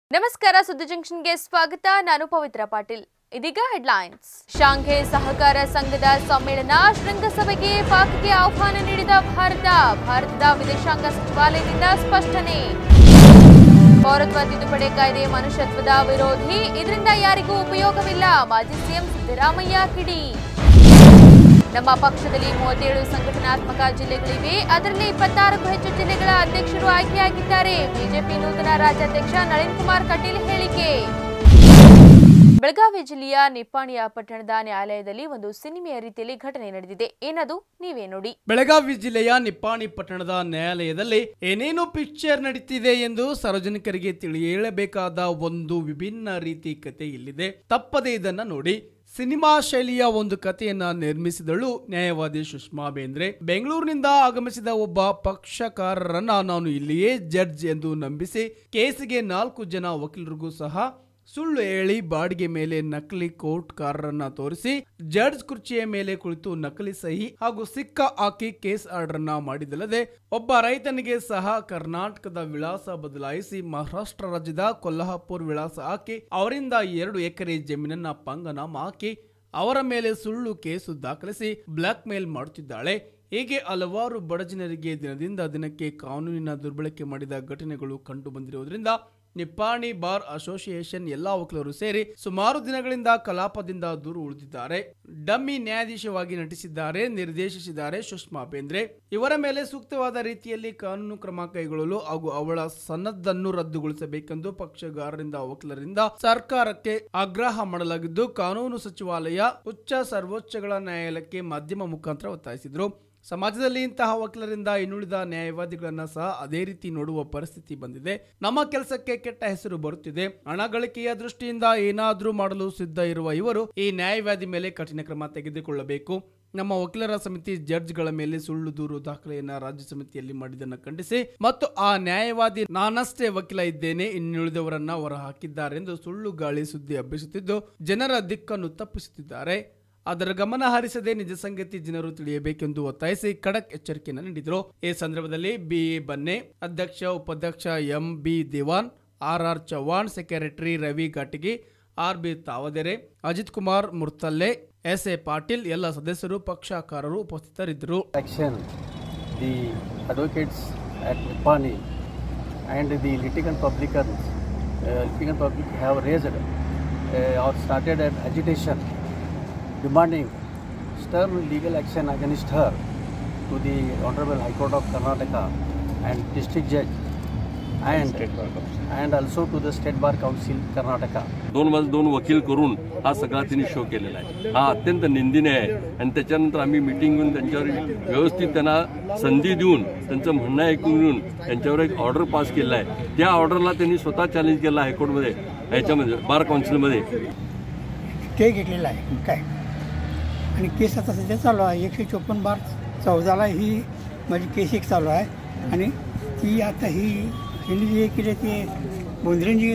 ನಮಸ್ಕಾರ ಸುದ್ದಿ ಜಂಕ್ಷನ್ಗೆ ಸ್ವಾಗತ ನಾನು ಪವಿತ್ರ ಪಾಟೀಲ್ ಇದೀಗ ಹೆಡ್ಲೈನ್ಸ್ ಶಾಂಘೈ ಸಹಕಾರ ಸಂಘದ ಸಮ್ಮೇಳನ ಶೃಂಗಸಭೆಗೆ ಪಾಕ್ಗೆ ಆಹ್ವಾನ ನೀಡಿದ ಭಾರತ ಭಾರತದ ವಿದೇಶಾಂಗ ಸಚಿವಾಲಯದಿಂದ ಸ್ಪಷ್ಟನೆ ಪೌರತ್ವ ತಿದ್ದುಪಡಿ ಕಾಯ್ದೆ ಮನುಷ್ಯತ್ವದ ವಿರೋಧಿ ಇದರಿಂದ ಯಾರಿಗೂ ಉಪಯೋಗವಿಲ್ಲ ಮಾಜಿ ಸಿಎಂ ಸಿದ್ದರಾಮಯ್ಯ ಕಿಡಿ ನಮ್ಮ ಪಕ್ಷದಲ್ಲಿ ಮೂವತ್ತೇಳು ಸಂಘಟನಾತ್ಮಕ ಜಿಲ್ಲೆಗಳಿವೆ ಅದರಲ್ಲಿ ಇಪ್ಪತ್ತಾರಕ್ಕೂ ಹೆಚ್ಚು ಜಿಲ್ಲೆಗಳ ಅಧ್ಯಕ್ಷರು ಆಯ್ಕೆಯಾಗಿದ್ದಾರೆ ಬಿಜೆಪಿ ನೂತನ ರಾಜ್ಯಾಧ್ಯಕ್ಷ ನಳಿನ್ ಕುಮಾರ್ ಕಟೀಲ್ ಹೇಳಿಕೆ ಬೆಳಗಾವಿ ಜಿಲ್ಲೆಯ ನಿಪ್ಪಾಣಿಯ ಪಟ್ಟಣದ ನ್ಯಾಯಾಲಯದಲ್ಲಿ ಒಂದು ಸಿನಿಮೆಯ ರೀತಿಯಲ್ಲಿ ಘಟನೆ ನಡೆದಿದೆ ಏನದು ನೀವೇ ನೋಡಿ ಬೆಳಗಾವಿ ಜಿಲ್ಲೆಯ ನಿಪ್ಪಾಣಿ ಪಟ್ಟಣದ ನ್ಯಾಯಾಲಯದಲ್ಲಿ ಏನೇನು ಪಿಕ್ಚರ್ ನಡೀತಿದೆ ಎಂದು ಸಾರ್ವಜನಿಕರಿಗೆ ತಿಳಿ ಹೇಳಬೇಕಾದ ಒಂದು ವಿಭಿನ್ನ ರೀತಿ ಕತೆ ಇಲ್ಲಿದೆ ತಪ್ಪದೇ ಇದನ್ನ ನೋಡಿ ಸಿನಿಮಾ ಶೈಲಿಯ ಒಂದು ಕಥೆಯನ್ನ ನಿರ್ಮಿಸಿದಳು ನ್ಯಾಯವಾದಿ ಸುಷ್ಮಾ ಬೇಂದ್ರೆ ಬೆಂಗಳೂರಿನಿಂದ ಆಗಮಿಸಿದ ಒಬ್ಬ ಪಕ್ಷಕಾರರನ್ನ ನಾನು ಇಲ್ಲಿಯೇ ಜಡ್ಜ್ ಎಂದು ನಂಬಿಸಿ ಕೇಸಿಗೆ ನಾಲ್ಕು ಜನ ವಕೀಲರಿಗೂ ಸಹ ಸುಳ್ಳು ಹೇಳಿ ಬಾಡಿಗೆ ಮೇಲೆ ನಕಲಿ ಕೋರ್ಟ್ ಕಾರರನ್ನ ತೋರಿಸಿ ಜಡ್ಜ್ ಕುರ್ಚಿಯ ಮೇಲೆ ಕುಳಿತು ನಕಲಿ ಸಹಿ ಹಾಗೂ ಸಿಕ್ಕ ಹಾಕಿ ಕೇಸ್ ಆರ್ಡರ್ ಅನ್ನ ಮಾಡಿದಲ್ಲದೆ ಒಬ್ಬ ರೈತನಿಗೆ ಸಹ ಕರ್ನಾಟಕದ ವಿಳಾಸ ಬದಲಾಯಿಸಿ ಮಹಾರಾಷ್ಟ್ರ ರಾಜ್ಯದ ಕೊಲ್ಹಾಪುರ್ ವಿಳಾಸ ಹಾಕಿ ಅವರಿಂದ ಎರಡು ಎಕರೆ ಜಮೀನನ್ನ ಪಂಗನಾಮ ಹಾಕಿ ಅವರ ಮೇಲೆ ಸುಳ್ಳು ಕೇಸು ದಾಖಲಿಸಿ ಬ್ಲಾಕ್ ಮೇಲ್ ಮಾಡುತ್ತಿದ್ದಾಳೆ ಹೀಗೆ ಹಲವಾರು ಬಡ ಜನರಿಗೆ ದಿನದಿಂದ ದಿನಕ್ಕೆ ಕಾನೂನಿನ ದುರ್ಬಳಕೆ ಮಾಡಿದ ಘಟನೆಗಳು ಕಂಡು ಬಂದಿರುವುದರಿಂದ ನಿಪ್ಪಾಣಿ ಬಾರ್ ಅಸೋಸಿಯೇಷನ್ ಎಲ್ಲಾ ವಕೀಲರು ಸೇರಿ ಸುಮಾರು ದಿನಗಳಿಂದ ಕಲಾಪದಿಂದ ದೂರ ಉಳಿದಿದ್ದಾರೆ ಡಮ್ಮಿ ನ್ಯಾಯಾಧೀಶವಾಗಿ ನಟಿಸಿದ್ದಾರೆ ನಿರ್ದೇಶಿಸಿದ್ದಾರೆ ಸುಷ್ಮಾ ಬೇಂದ್ರೆ ಇವರ ಮೇಲೆ ಸೂಕ್ತವಾದ ರೀತಿಯಲ್ಲಿ ಕಾನೂನು ಕ್ರಮ ಕೈಗೊಳ್ಳಲು ಹಾಗೂ ಅವಳ ಸನ್ನದ್ದನ್ನು ರದ್ದುಗೊಳಿಸಬೇಕೆಂದು ಪಕ್ಷಗಾರರಿಂದ ವಕೀಲರಿಂದ ಸರ್ಕಾರಕ್ಕೆ ಆಗ್ರಹ ಮಾಡಲಾಗಿದ್ದು ಕಾನೂನು ಸಚಿವಾಲಯ ಉಚ್ಚ ಸರ್ವೋಚ್ಚಗಳ ನ್ಯಾಯಾಲಯಕ್ಕೆ ಮಾಧ್ಯಮ ಮುಖಾಂತರ ಒತ್ತಾಯಿಸಿದ್ರು ಸಮಾಜದಲ್ಲಿ ಇಂತಹ ವಕೀಲರಿಂದ ಇನ್ನುಳಿದ ನ್ಯಾಯವಾದಿಗಳನ್ನ ಸಹ ಅದೇ ರೀತಿ ನೋಡುವ ಪರಿಸ್ಥಿತಿ ಬಂದಿದೆ ನಮ್ಮ ಕೆಲಸಕ್ಕೆ ಕೆಟ್ಟ ಹೆಸರು ಬರುತ್ತಿದೆ ಹಣ ಗಳಿಕೆಯ ದೃಷ್ಟಿಯಿಂದ ಏನಾದ್ರೂ ಮಾಡಲು ಸಿದ್ಧ ಇರುವ ಇವರು ಈ ನ್ಯಾಯವಾದಿ ಮೇಲೆ ಕಠಿಣ ಕ್ರಮ ತೆಗೆದುಕೊಳ್ಳಬೇಕು ನಮ್ಮ ವಕೀಲರ ಸಮಿತಿ ಜಡ್ಜ್ಗಳ ಮೇಲೆ ಸುಳ್ಳು ದೂರು ದಾಖಲೆಯನ್ನ ರಾಜ್ಯ ಸಮಿತಿಯಲ್ಲಿ ಮಾಡಿದ್ದನ್ನು ಖಂಡಿಸಿ ಮತ್ತು ಆ ನ್ಯಾಯವಾದಿ ನಾನಷ್ಟೇ ವಕೀಲ ಇದ್ದೇನೆ ಇನ್ನುಳಿದವರನ್ನ ಹೊರ ಹಾಕಿದ್ದಾರೆಂದು ಸುಳ್ಳು ಗಾಳಿ ಸುದ್ದಿ ಹಬ್ಬಿಸುತ್ತಿದ್ದು ಜನರ ದಿಕ್ಕನ್ನು ತಪ್ಪಿಸುತ್ತಿದ್ದಾರೆ ಅದರ ಗಮನ ಹರಿಸದೆ ನಿಜ ಸಂಗತಿ ಜನರು ತಿಳಿಯಬೇಕೆಂದು ಒತ್ತಾಯಿಸಿ ಖಡಕ್ ಎಚ್ಚರಿಕೆಯನ್ನು ನೀಡಿದರು ಈ ಸಂದರ್ಭದಲ್ಲಿ ಬಿಎ ಬನ್ನೆ ಅಧ್ಯಕ್ಷ ಉಪಾಧ್ಯಕ್ಷ M B Diwan R R Chavan secretary Ravi ಘಾಟಿಗಿ R B Tavadare Ajit Kumar Murtalle S A Patil ಎಲ್ಲ ಸದಸ್ಯರು ಪಕ್ಷಕಾರರು ಉಪಸ್ಥಿತರಿದ್ದರು action the advocates at Nippani and the litigant publicans, uh, litigant public have raised uh, or started an agitation demanding stern legal action against her to the Honorable High Court of Karnataka and District Judge and, and also to the State Bar Council Karnataka. दोन वाज दोन वकील करून हा सगळा त्यांनी show केलेला आहे हा अत्यंत निंदनीय आहे आणि त्याच्यानंतर आम्ही मिटिंग घेऊन त्यांच्यावर व्यवस्थित त्यांना संधी देऊन त्यांचं म्हणणं ऐकून घेऊन त्यांच्यावर एक ऑर्डर पास केला आहे त्या ऑर्डरला त्यांनी स्वतः चॅलेंज केला हायकोर्टमध्ये ह्याच्यामध्ये बार काउन्सिलमध्ये स्टे घेतलेला आहे काय आणि केस आता सध्या चालू आहे एकशे चोपन्न बार चौदाला ही माझी केस एक चालू आहे आणि ती आता ही हिने जे केले ते बोंद्रेने जी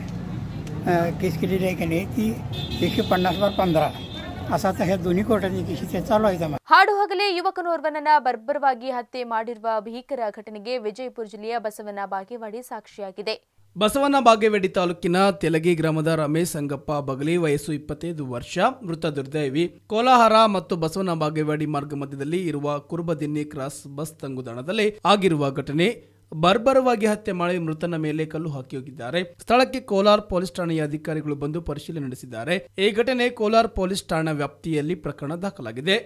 अं, केस केलेली आहे की नाही ती एकशे पन्नास बार पंधरा असं आता ह्या दोन्ही कोर्टाची केस ते चालू आहेत आम्हाला ಹಾಡು ಹಗಲೇ ಯುವಕನೋರ್ವನನ್ನ ಬರ್ಬರವಾಗಿ ಹತ್ಯೆ ಮಾಡಿರುವ ಭೀಕರ ಘಟನೆಗೆ ವಿಜಯಪುರ ಜಿಲ್ಲೆಯ ಬಸವನ ಬಾಗೇವಾಡಿ ಸಾಕ್ಷಿಯಾಗಿದೆ ಬಸವನ ಬಾಗೇವಾಡಿ ತಾಲೂಕಿನ ತೆಲಗಿ ಗ್ರಾಮದ ರಮೇಶ್ ಸಂಗಪ್ಪ ಬಗಲಿ ವಯಸ್ಸು ಇಪ್ಪತ್ತೈದು ವರ್ಷ ಮೃತ ದುರ್ದೈವಿ ಕೋಲಾಹರ ಮತ್ತು ಬಸವನ ಬಾಗೇವಾಡಿ ಮಾರ್ಗ ಮಧ್ಯದಲ್ಲಿ ಇರುವ ಕುರುಬದಿನ್ನಿ ಕ್ರಾಸ್ ಬಸ್ ತಂಗುದಾಣದಲ್ಲಿ ಆಗಿರುವ ಘಟನೆ ಬರ್ಬರವಾಗಿ ಹತ್ಯೆ ಮಾಡಿ ಮೃತನ ಮೇಲೆ ಕಲ್ಲು ಹಾಕಿ ಹೋಗಿದ್ದಾರೆ ಸ್ಥಳಕ್ಕೆ ಕೋಲಾರ್ ಪೊಲೀಸ್ ಠಾಣೆಯ ಅಧಿಕಾರಿಗಳು ಬಂದು ಪರಿಶೀಲನೆ ನಡೆಸಿದ್ದಾರೆ ಈ ಘಟನೆ ಕೋಲಾರ್ ಪೊಲೀಸ್ ಠಾಣಾ ವ್ಯಾಪ್ತಿಯಲ್ಲಿ ಪ್ರಕರಣ ದಾಖಲಾಗಿದೆ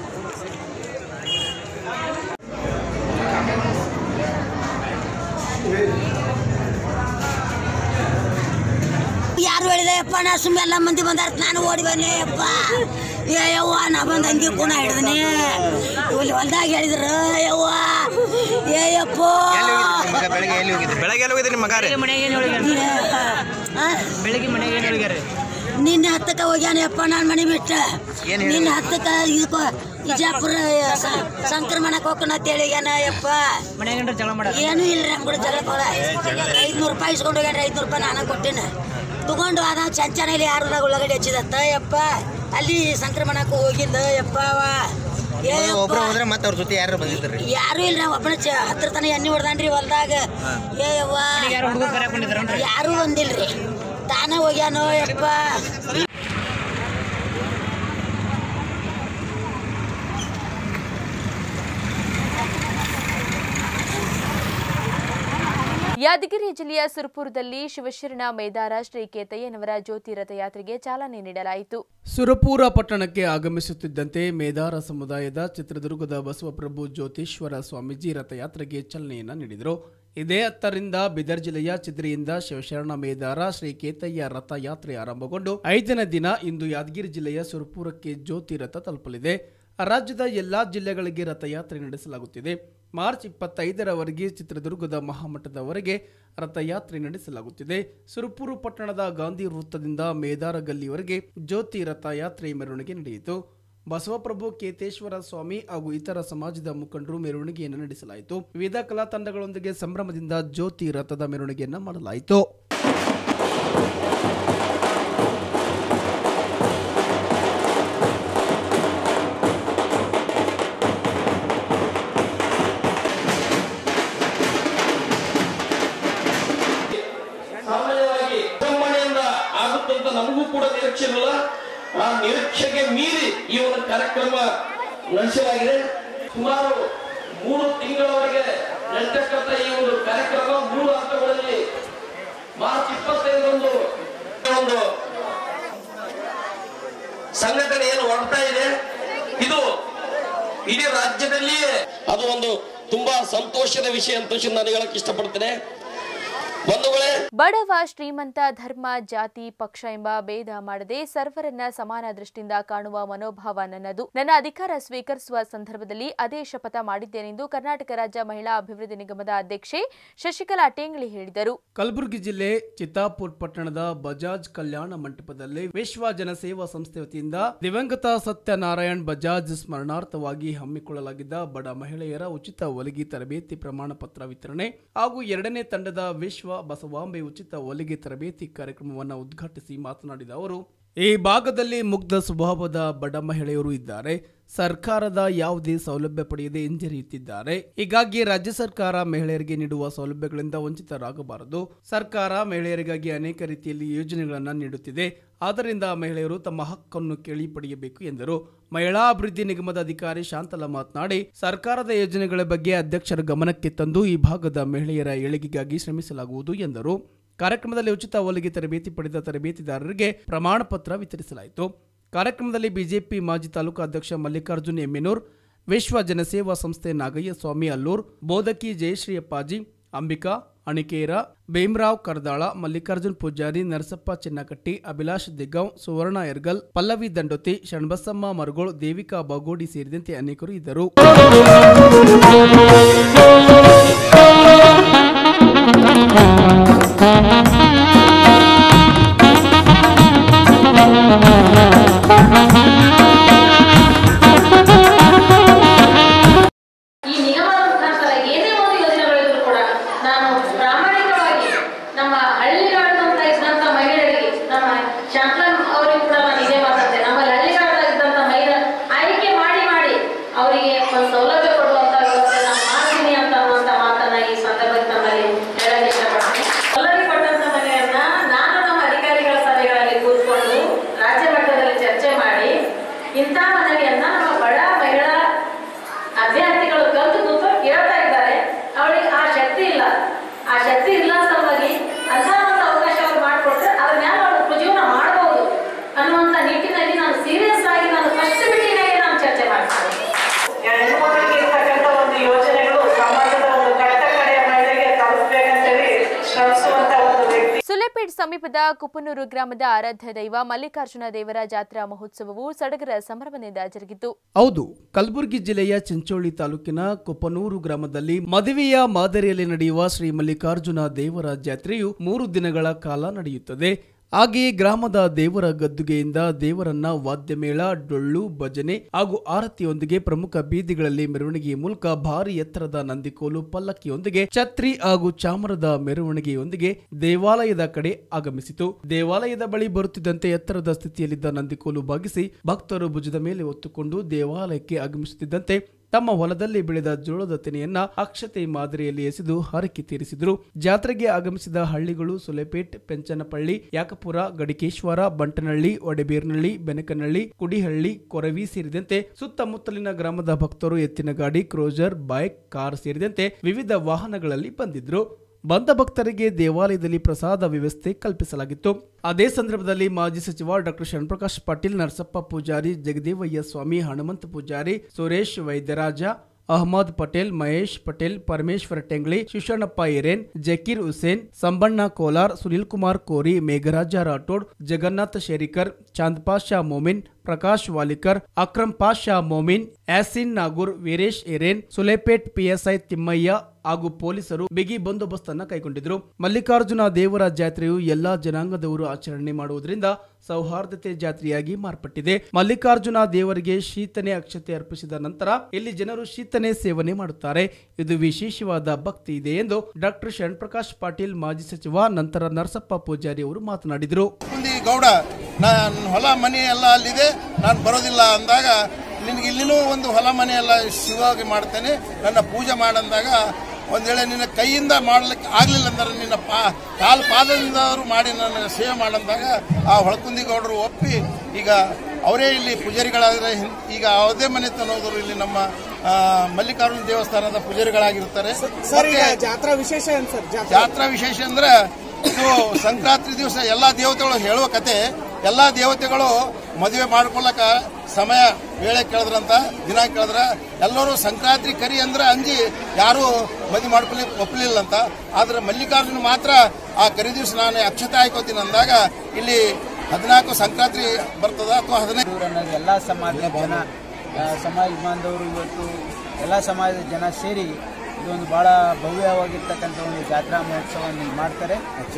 ಯಾರು ಹೇಳಿದೆ ಯಪ್ಪ ನಾ ಸುಮ್ಮನೆ ಎಲ್ಲ ಮಂದಿ ಬಂದಾರ ನಾನು ಓಡಿ ಬಂದೆ ಯಪ್ಪ ಏ ಯವ್ವ ನಾ ಬಂದು ಹಂಗೆ ಕುಣ ಹಿಡ್ದನೆ ಇಲ್ಲಿ ಹೊಲ್ದಾಗ ಹೇಳಿದ್ರು ಯವ್ವ ಏ ಯಪ್ಪ ಬೆಳಗ್ಗೆ ಎಲ್ಲಿ ಹೋಗಿದ್ರಿ ನಿಮ್ಮ ಮಗ ರೀ ಆ? ನಿನ್ನೆ ಹತ್ತಕ್ಕೆ ಹೋಗ್ಯಾನ ಯಪ್ಪ ನಾನು ಮನೆ ಬಿಟ್ಟ ಏನ್ ನಿನ್ನೆ ಹತ್ತಕ್ಕೆ ಇದಕ್ಕೋ ಇಜಾಪುರ ಸ- ಸಂಕ್ರಮಣಕ್ಕೆ ಹೋಗೋಣ ಅಂತ ಹೇಳಿಗ್ಯಾನ ಯಪ್ಪ ಏನೂ ಇಲ್ಲ ನಮ್ ಕೂಡ ಜಗಳ ಕೊಡ ಐದ್ನೂರು ರೂಪಾಯಿ ಇಸ್ಕೊಂಡು ಹೋಗ್ಯಾನ ಐದ್ನೂರು ರೂಪಾಯಿ ನಾನು ಕೊಟ್ಟಿನ ತಗೊಂಡು ಅದ ಚಂಚನಲ್ಲಿ ಯಾರದಾಗ ಉಳ್ಳಾಗಡ್ಡಿ ಹಚ್ಚಿದತ್ತ ಯಪ್ಪ ಅಲ್ಲಿ ಸಂಕ್ರಮಣಕ್ಕೆ ಹೋಗಿದ್ದ ಯಪ್ಪ ಅವ ಒಬ್ರು ಹೋದ್ರೆ ಮತ್ತೆ ಅವ್ರ ಜೊತೆ ಯಾರು ಬಂದಿದ್ರಿ ಯಾರು ಇಲ್ಲ ಒಬ್ಬನ ಚ ಹತ್ರ ತನ ಎಣ್ಣೆ ಹೊಡ್ದಾನ್ರಿ ಹೊಲ್ದಾಗ ಏ ಯವ್ವ ಯಾರು ಬಂದಿಲ್ರಿ ತಾನ ಹೋಗ್ಯಾನೋ ಯಪ್ಪ ಯಾದಗಿರಿ ಜಿಲ್ಲೆಯ ಸುರಪುರದಲ್ಲಿ ಶಿವಶರಣ ಮೇದಾರ ಶ್ರೀ ಕೇತಯ್ಯನವರ ಜ್ಯೋತಿ ರಥಯಾತ್ರೆಗೆ ಚಾಲನೆ ನೀಡಲಾಯಿತು ಸುರಪುರ ಪಟ್ಟಣಕ್ಕೆ ಆಗಮಿಸುತ್ತಿದ್ದಂತೆ ಮೇದಾರ ಸಮುದಾಯದ ಚಿತ್ರದುರ್ಗದ ಬಸವಪ್ರಭು ಜ್ಯೋತಿಶ್ವರ ಸ್ವಾಮೀಜಿ ರಥಯಾತ್ರೆಗೆ ಚಾಲನೆಯನ್ನ ನೀಡಿದರು ಇದೇ ಹತ್ತರಿಂದ ಬೀದರ್ ಜಿಲ್ಲೆಯ ಚಿದ್ರಿಯಿಂದ ಶಿವಶರಣ ಮೇದಾರ ಶ್ರೀ ಕೇತಯ್ಯ ರಥಯಾತ್ರೆ ಆರಂಭಗೊಂಡು ಐದನೇ ದಿನ ಇಂದು ಯಾದಗಿರಿ ಜಿಲ್ಲೆಯ ಸುರಪುರಕ್ಕೆ ಜ್ಯೋತಿ ರಥ ತಲುಪಲಿದೆ ರಾಜ್ಯದ ಎಲ್ಲಾ ಜಿಲ್ಲೆಗಳಿಗೆ ರಥಯಾತ್ರೆ ನಡೆಸಲಾಗುತ್ತಿದೆ ಮಾರ್ಚ್ ಇಪ್ಪತ್ತೈದರವರೆಗೆ ಚಿತ್ರದುರ್ಗದ ಮಹಾಮಠದವರೆಗೆ ರಥಯಾತ್ರೆ ನಡೆಸಲಾಗುತ್ತಿದೆ ಸುರಪುರ ಪಟ್ಟಣದ ಗಾಂಧಿ ವೃತ್ತದಿಂದ ಮೇದಾರ ಗಲ್ಲಿವರೆಗೆ ಜ್ಯೋತಿ ರಥಯಾತ್ರೆ ಮೆರವಣಿಗೆ ನಡೆಯಿತು ಬಸವಪ್ರಭು ಕೇತೇಶ್ವರ ಸ್ವಾಮಿ ಹಾಗೂ ಇತರ ಸಮಾಜದ ಮುಖಂಡರು ಮೆರವಣಿಗೆಯನ್ನು ನಡೆಸಲಾಯಿತು ವಿವಿಧ ಕಲಾ ತಂಡಗಳೊಂದಿಗೆ ಸಂಭ್ರಮದಿಂದ ಜ್ಯೋತಿ ರಥದ ಮೆರವಣಿಗೆಯನ್ನು ಮಾಡಲಾಯಿತು ಸಾಮಾನ್ಯವಾಗಿ ವಿಜೃಂಭಣೆಯಿಂದ ಆಗುತ್ತೆ ಅಂತ ನಮಗೂ ಕೂಡ ನಿರೀಕ್ಷೆ ಇರಲಿಲ್ಲ ಆ ನಿರೀಕ್ಷೆಗೆ ಮೀರಿ ಈ ಒಂದು ಕಾರ್ಯಕ್ರಮ ನಡೆಸಲಾಗಿದೆ ಸುಮಾರು ಮೂರು ತಿಂಗಳವರೆಗೆ ನಡೀತಕ್ಕಂಥ ಈ ಒಂದು ಕಾರ್ಯಕ್ರಮ ಮೂರು ಹಂತಗಳಲ್ಲಿ ಮಾರ್ಚ್ ಇಪ್ಪತ್ತೈದರಂದು ಒಂದು ಸಂಘಟನೆ ಏನು ಹೊರಡ್ತಾ ಇದೆ ಇದು ಇಡೀ ರಾಜ್ಯದಲ್ಲಿಯೇ ಅದು ಒಂದು ತುಂಬಾ ಸಂತೋಷದ ವಿಷಯ ಅಂತ ನಾನು ಹೇಳಕ್ ಇಷ್ಟಪಡ್ತೇನೆ ಬಂಧುಗಳೇ ಬಡವ ಶ್ರೀಮಂತ ಧರ್ಮ ಜಾತಿ ಪಕ್ಷ ಎಂಬ ಭೇದ ಮಾಡದೆ ಸರ್ವರನ್ನ ಸಮಾನ ದೃಷ್ಟಿಯಿಂದ ಕಾಣುವ ಮನೋಭಾವ ನನ್ನದು ನನ್ನ ಅಧಿಕಾರ ಸ್ವೀಕರಿಸುವ ಸಂದರ್ಭದಲ್ಲಿ ಅದೇ ಶಪಥ ಮಾಡಿದ್ದೇನೆಂದು ಕರ್ನಾಟಕ ರಾಜ್ಯ ಮಹಿಳಾ ಅಭಿವೃದ್ಧಿ ನಿಗಮದ ಅಧ್ಯಕ್ಷೆ ಶಶಿಕಲಾ ಟೇಂಗ್ಳಿ ಹೇಳಿದರು ಕಲಬುರಗಿ ಜಿಲ್ಲೆ ಚಿತ್ತಾಪುರ್ ಪಟ್ಟಣದ ಬಜಾಜ್ ಕಲ್ಯಾಣ ಮಂಟಪದಲ್ಲಿ ವಿಶ್ವ ಜನಸೇವಾ ಸಂಸ್ಥೆ ವತಿಯಿಂದ ದಿವಂಗತ ಸತ್ಯನಾರಾಯಣ್ ಬಜಾಜ್ ಸ್ಮರಣಾರ್ಥವಾಗಿ ಹಮ್ಮಿಕೊಳ್ಳಲಾಗಿದ್ದ ಬಡ ಮಹಿಳೆಯರ ಉಚಿತ ಹೊಲಿಗೆ ತರಬೇತಿ ಪ್ರಮಾಣ ಪತ್ರ ವಿತರಣೆ ಹಾಗೂ ಎರಡನೇ ತಂಡದ ವಿಶ್ವ ಬಸವಾಂಬೆ ಉಚಿತ ಹೊಲಿಗೆ ತರಬೇತಿ ಕಾರ್ಯಕ್ರಮವನ್ನು ಉದ್ಘಾಟಿಸಿ ಮಾತನಾಡಿದ ಅವರು ಈ ಭಾಗದಲ್ಲಿ ಮುಗ್ಧ ಸ್ವಭಾವದ ಬಡ ಮಹಿಳೆಯರು ಇದ್ದಾರೆ ಸರ್ಕಾರದ ಯಾವುದೇ ಸೌಲಭ್ಯ ಪಡೆಯದೆ ಹಿಂಜರಿಯುತ್ತಿದ್ದಾರೆ ಹೀಗಾಗಿ ರಾಜ್ಯ ಸರ್ಕಾರ ಮಹಿಳೆಯರಿಗೆ ನೀಡುವ ಸೌಲಭ್ಯಗಳಿಂದ ವಂಚಿತರಾಗಬಾರದು ಸರ್ಕಾರ ಮಹಿಳೆಯರಿಗಾಗಿ ಅನೇಕ ರೀತಿಯಲ್ಲಿ ಯೋಜನೆಗಳನ್ನು ನೀಡುತ್ತಿದೆ ಆದ್ದರಿಂದ ಮಹಿಳೆಯರು ತಮ್ಮ ಹಕ್ಕನ್ನು ಕೇಳಿ ಪಡೆಯಬೇಕು ಎಂದರು ಮಹಿಳಾ ಅಭಿವೃದ್ಧಿ ನಿಗಮದ ಅಧಿಕಾರಿ ಶಾಂತಲ ಮಾತನಾಡಿ ಸರ್ಕಾರದ ಯೋಜನೆಗಳ ಬಗ್ಗೆ ಅಧ್ಯಕ್ಷರ ಗಮನಕ್ಕೆ ತಂದು ಈ ಭಾಗದ ಮಹಿಳೆಯರ ಏಳಿಗೆಗಾಗಿ ಶ್ರಮಿಸಲಾಗುವುದು ಎಂದರು ಕಾರ್ಯಕ್ರಮದಲ್ಲಿ ಉಚಿತ ಹೊಲಿಗೆ ತರಬೇತಿ ಪಡೆದ ತರಬೇತಿದಾರರಿಗೆ ಪ್ರಮಾಣ ಪತ್ರ ವಿತರಿಸಲಾಯಿತು ಕಾರ್ಯಕ್ರಮದಲ್ಲಿ ಬಿಜೆಪಿ ಮಾಜಿ ತಾಲೂಕು ಅಧ್ಯಕ್ಷ ಮಲ್ಲಿಕಾರ್ಜುನ್ ಎಮ್ಮೆನೂರ್ ವಿಶ್ವ ಜನಸೇವಾ ಸಂಸ್ಥೆ ನಾಗಯ್ಯ ಸ್ವಾಮಿ ಅಲ್ಲೂರ್ ಬೋಧಕಿ ಜಯಶ್ರೀ ಅಪ್ಪಾಜಿ ಅಂಬಿಕಾ ಅಣಿಕೇರ ಭೀಮರಾವ್ ಕರ್ದಾಳ ಮಲ್ಲಿಕಾರ್ಜುನ್ ಪೂಜಾರಿ ನರಸಪ್ಪ ಚಿನ್ನಕಟ್ಟಿ ಅಭಿಲಾಷ್ ದಿಗ್ಗಾಂವ್ ಸುವರ್ಣ ಎರ್ಗಲ್ ಪಲ್ಲವಿ ದಂಡೋತಿ ಶಣ್ಬಸಮ್ಮ ಮರುಗೋಳ್ ದೇವಿಕಾ ಬಾಗೋಡಿ ಸೇರಿದಂತೆ ಅನೇಕರು ಇದ್ದರು ಈ ನಿಗಮದ ಮುಖಾಂತರ ಏನೇ ಒಂದು ಯೋಜನೆಗಳಿದ್ರು ಕೂಡ ನಾನು ಪ್ರಾಮಾಣಿಕವಾಗಿ ನಮ್ಮ ಹಳ್ಳಿಗಾಡಿನಂತ ಇದ್ದಂತ ಮಹಿಳೆಯರಿಗೆ ನಮ್ಮ ಶಾಂತನ್ ಅವರಿಗೆ ಕೂಡ ನಾನು ಇದೇ ಮಾತಾಡ್ತೇನೆ ನಮ್ಮಲ್ಲಿ ಹಳ್ಳಿಗಾಡದಾಗ ಇದ್ದಂತ ಮಹಿಳೆ ಆಯ್ಕೆ ಮಾಡಿ ಮಾಡಿ ಅವರಿಗೆ ಒಂದು ಸೌಲಭ್ಯ ಕೊಡುವಂತ ವ್ಯವಸ್ಥೆ ನಾನು ಮಾಡ್ತೀನಿ ಅಂತ ಅನ್ನುವಂತ ಮಾತನ್ನ ಈ ಸಂದರ್ಭದಲ್ಲಿ ತಮ್ಮಲ್ಲಿ ಹೇಳಕ್ ಇಷ್ಟಪಡ್ತೀನಿ ಸೌಲಭ್ಯ ಕೊಟ್ಟಂತ ಮನೆಯನ್ನ ನಾನು ನಮ್ಮ ಅಧಿಕಾರಿಗಳ ಸಭೆಗಳಲ್ಲಿ ಕೂತ್ಕೊಂಡು ರಾಜ್ಯ ಮಟ್ಟದಲ್ಲಿ ಚರ್ಚೆ ಮಾಡಿ ಇಂಥ ಮನವಿಯನ್ನ ನಮ್ಮ ಬಡ ಮಹಿಳಾ ಅಭ್ಯರ್ಥಿಗಳು ಕಲ್ತು ಕೂತು ಹೇಳ್ತಾ ಇದ್ದಾರೆ ಅವಳಿಗೆ ಆ ಶಕ್ತಿ ಇಲ್ಲ ಆ ಶಕ್ತಿ ಇಲ್ಲ ಸಲುವಾಗಿ ಅಂತ ಒಂದು ಅವಕಾಶ ಅವ್ರು ಮಾಡಿಕೊಟ್ರೆ ಅದ್ರ ಮೇಲೆ ಅವಳು ಉಪಜೀವನ ಮಾಡಬಹುದು ಅನ್ನುವಂಥ ನಿಟ್ಟಿನಲ್ಲಿ ನಾನು ಸೀರಿಯಸ್ ಆಗಿ ನಾನು ಫಸ್ಟ್ ಮೀಟಿಂಗಾಗಿ ನಾನು ಚರ್ಚೆ ಮಾಡ್ತೀನಿ ಹೆಣ್ಮಕ್ಳಿಗೆ ಇರ್ತಕ್ಕಂಥ ಒಂದು ಯೋಜನೆಗಳು ಸಮಾಜದ ಒಂದು ಕಟ್ಟ ಕಡೆಯ ಮಹಿಳೆಗೆ ತಲುಪಬೇಕಂತೇಳಿ ಶ್ರಮಿಸುವಂತ ಒಂದು ವ್ಯಕ್ತಿ ಸುಲೆಪೇಟ್ ಸಮೀಪದ ಕುಪನೂರು ಗ್ರಾಮದ ಆರಾಧ್ಯ ದೈವ ಮಲ್ಲಿಕಾರ್ಜುನ ದೇವರ ಜಾತ್ರಾ ಮಹೋತ್ಸವವು ಸಡಗರ ಸಂಭ್ರಮದಿಂದ ಜರುಗಿತು ಹೌದು ಕಲಬುರಗಿ ಜಿಲ್ಲೆಯ ಚಿಂಚೋಳಿ ತಾಲೂಕಿನ ಕೊಪ್ಪನೂರು ಗ್ರಾಮದಲ್ಲಿ ಮದುವೆಯ ಮಾದರಿಯಲ್ಲಿ ನಡೆಯುವ ಶ್ರೀ ಮಲ್ಲಿಕಾರ್ಜುನ ದೇವರ ಜಾತ್ರೆಯು ಮೂರು ದಿನಗಳ ಕಾಲ ನಡೆಯುತ್ತದೆ ಹಾಗೆಯೇ ಗ್ರಾಮದ ದೇವರ ಗದ್ದುಗೆಯಿಂದ ದೇವರನ್ನ ವಾದ್ಯಮೇಳ ಡೊಳ್ಳು ಭಜನೆ ಹಾಗೂ ಆರತಿಯೊಂದಿಗೆ ಪ್ರಮುಖ ಬೀದಿಗಳಲ್ಲಿ ಮೆರವಣಿಗೆ ಮೂಲಕ ಭಾರಿ ಎತ್ತರದ ನಂದಿಕೋಲು ಪಲ್ಲಕ್ಕಿಯೊಂದಿಗೆ ಛತ್ರಿ ಹಾಗೂ ಚಾಮರದ ಮೆರವಣಿಗೆಯೊಂದಿಗೆ ದೇವಾಲಯದ ಕಡೆ ಆಗಮಿಸಿತು ದೇವಾಲಯದ ಬಳಿ ಬರುತ್ತಿದ್ದಂತೆ ಎತ್ತರದ ಸ್ಥಿತಿಯಲ್ಲಿದ್ದ ನಂದಿಕೋಲು ಬಾಗಿಸಿ ಭಕ್ತರು ಭುಜದ ಮೇಲೆ ಹೊತ್ತುಕೊಂಡು ದೇವಾಲಯಕ್ಕೆ ಆಗಮಿಸುತ್ತಿದ್ದಂತೆ ತಮ್ಮ ಹೊಲದಲ್ಲಿ ಬೆಳೆದ ಜೋಳದ ತೆನೆಯನ್ನ ಅಕ್ಷತೆ ಮಾದರಿಯಲ್ಲಿ ಎಸೆದು ಹರಕೆ ತೀರಿಸಿದರು ಜಾತ್ರೆಗೆ ಆಗಮಿಸಿದ ಹಳ್ಳಿಗಳು ಸುಲೆಪೇಟ್ ಪೆಂಚನಪಳ್ಳಿ ಯಾಕಪುರ ಗಡಿಕೇಶ್ವರ ಬಂಟನಹಳ್ಳಿ ಒಡೆಬೀರ್ನಹಳ್ಳಿ ಬೆನಕನಹಳ್ಳಿ ಕುಡಿಹಳ್ಳಿ ಕೊರವಿ ಸೇರಿದಂತೆ ಸುತ್ತಮುತ್ತಲಿನ ಗ್ರಾಮದ ಭಕ್ತರು ಎತ್ತಿನ ಗಾಡಿ ಕ್ರೋಜರ್ ಬೈಕ್ ಕಾರ್ ಸೇರಿದಂತೆ ವಿವಿಧ ವಾಹನಗಳಲ್ಲಿ ಬಂದಿದ್ರು ಬಂದ ಭಕ್ತರಿಗೆ ದೇವಾಲಯದಲ್ಲಿ ಪ್ರಸಾದ ವ್ಯವಸ್ಥೆ ಕಲ್ಪಿಸಲಾಗಿತ್ತು ಅದೇ ಸಂದರ್ಭದಲ್ಲಿ ಮಾಜಿ ಸಚಿವ ಡಾಕ್ಟರ್ ಶರಣಪ್ರಕಾಶ್ ಪಾಟೀಲ್ ನರಸಪ್ಪ ಪೂಜಾರಿ ಜಗದೇವಯ್ಯ ಸ್ವಾಮಿ ಹನುಮಂತ ಪೂಜಾರಿ ಸುರೇಶ್ ವೈದ್ಯರಾಜ ಅಹಮದ್ ಪಟೇಲ್ ಮಹೇಶ್ ಪಟೇಲ್ ಪರಮೇಶ್ವರ ಟೆಂಗ್ಳಿ ಶಿವಶರಣಪ್ಪ ಎರೇನ್ ಜಕೀರ್ ಹುಸೇನ್ ಸಂಬಣ್ಣ ಕೋಲಾರ್ ಸುನಿಲ್ ಕುಮಾರ್ ಕೋರಿ ಮೇಘರಾಜ ರಾಠೋಡ್ ಜಗನ್ನಾಥ್ ಶೇರಿಕರ್ ಚಾಂದ್ ಪಾಷಾ ಮೊಮಿನ್ ಪ್ರಕಾಶ್ ವಾಲಿಕರ್ ಅಕ್ರಮ್ ಪಾಷಾ ಮೊಮಿನ್ ಯಾಸಿನ್ ನಾಗೂರ್ ವೀರೇಶ್ ಎರೇನ್ ಸುಲೇಪೇಟ್ ಪಿಎಸ್ಐ ತಿಮ್ಮಯ್ಯ ಹಾಗೂ ಪೊಲೀಸರು ಬಿಗಿ ಬಂದೋಬಸ್ತ್ ಅನ್ನ ಕೈಗೊಂಡಿದ್ರು ಮಲ್ಲಿಕಾರ್ಜುನ ದೇವರ ಜಾತ್ರೆಯು ಎಲ್ಲಾ ಜನಾಂಗದವರು ಆಚರಣೆ ಮಾಡುವುದರಿಂದ ಸೌಹಾರ್ದತೆ ಜಾತ್ರೆಯಾಗಿ ಮಾರ್ಪಟ್ಟಿದೆ ಮಲ್ಲಿಕಾರ್ಜುನ ದೇವರಿಗೆ ಶೀತನೆ ಅಕ್ಷತೆ ಅರ್ಪಿಸಿದ ನಂತರ ಇಲ್ಲಿ ಜನರು ಶೀತನೆ ಸೇವನೆ ಮಾಡುತ್ತಾರೆ ಇದು ವಿಶೇಷವಾದ ಭಕ್ತಿ ಇದೆ ಎಂದು ಡಾಕ್ಟರ್ ಶರಣಪ್ರಕಾಶ್ ಪಾಟೀಲ್ ಮಾಜಿ ಸಚಿವ ನಂತರ ನರಸಪ್ಪ ಪೂಜಾರಿ ಅವರು ಮಾತನಾಡಿದರು ಮುಂದೆ ಗೌಡ ನಾನು ಹೊಲ ಮನೆ ಎಲ್ಲ ಅಲ್ಲಿದೆ ನಾನು ಬರೋದಿಲ್ಲ ಅಂದಾಗ ನಿನಗೆ ಇಲ್ಲಿನೂ ಒಂದು ಹೊಲ ಮನೆ ಎಲ್ಲ ಶಿವಾಗಿ ಮಾಡ್ತೇನೆ ನನ್ನ ಪೂಜೆ ಮಾಡಂದಾಗ ಒಂದ್ ವೇಳೆ ನಿನ್ನ ಕೈಯಿಂದ ಮಾಡ್ಲಿಕ್ಕೆ ಆಗ್ಲಿಲ್ಲ ಅಂದ್ರೆ ನಿನ್ನ ಪಾ ಕಾಲು ಪಾದದಿಂದ ಅವರು ಮಾಡಿ ನನ್ನ ಸೇವೆ ಮಾಡಂದಾಗ ಆ ಹೊಳಕುಂದಿ ಗೌಡರು ಒಪ್ಪಿ ಈಗ ಅವರೇ ಇಲ್ಲಿ ಪೂಜಾರಿಗಳಾದ್ರೆ ಹಿಂ- ಈಗ ಯಾವುದೇ ಮನೆ ತನ್ನೋದ್ರು ಇಲ್ಲಿ ನಮ್ಮ ಆ, ಮಲ್ಲಿಕಾರ್ಜುನ ದೇವಸ್ಥಾನದ ಪೂಜಾರಿಗಳಾಗಿರ್ತಾರೆ ಮತ್ತೆ ಜಾತ್ರಾ ವಿಶೇಷ ಏನ್ ಸರ್ ಜಾತ್ರಾ ವಿಶೇಷ ಅಂದ್ರೆ ಇದು ಸಂಕ್ರಾಂತಿ ದಿವಸ ಎಲ್ಲಾ ದೇವತೆಗಳು ಹೇಳುವ ಕತೆ ಎಲ್ಲಾ ದೇವತೆಗಳು ಮದುವೆ ಮಾಡ್ಕೊಳಕ ಸಮಯ ವೇಳೆ ಕೇಳಿದ್ರಂತ ದಿನ ಕೇಳಿದ್ರ ಎಲ್ಲರೂ ಸಂಕ್ರಾಂತಿ ಕರಿ ಅಂದ್ರೆ ಅಂಜಿ ಯಾರು ಮದುವೆ ಮಾಡ್ಕೊಲಿಕ್ಕೆ ಒಪ್ಪಲಿಲ್ಲಂತ ಆದ್ರೆ ಮಲ್ಲಿಕಾರ್ಜುನ ಮಾತ್ರ ಆ ಕರಿ ದಿವಸ ನಾನು ಅಕ್ಷತೆ ಹಾಕೋತೀನಿ ಅಂದಾಗ ಇಲ್ಲಿ ಹದಿನಾಲ್ಕು ಸಂಕ್ರಾಂತಿ ಬರ್ತದ ಅಥವಾ ಹದಿನೈದು ಅನ್ನೋದು ಎಲ್ಲ ಸಮಾಜದ ಜನ ಆ, ಸಮಾಜ ಬಾಂಧವರು ಇವತ್ತು ಎಲ್ಲ ಸಮಾಜದ ಜನ ಸೇರಿ ಇದೊಂದು ಬಹಳ ಭವ್ಯವಾಗಿರ್ತಕ್ಕಂಥ ಒಂದು ಜಾತ್ರಾ ಮಹೋತ್ಸವವನ್ನು ಇಲ್ಲಿ ಮಾಡ್ತಾರೆ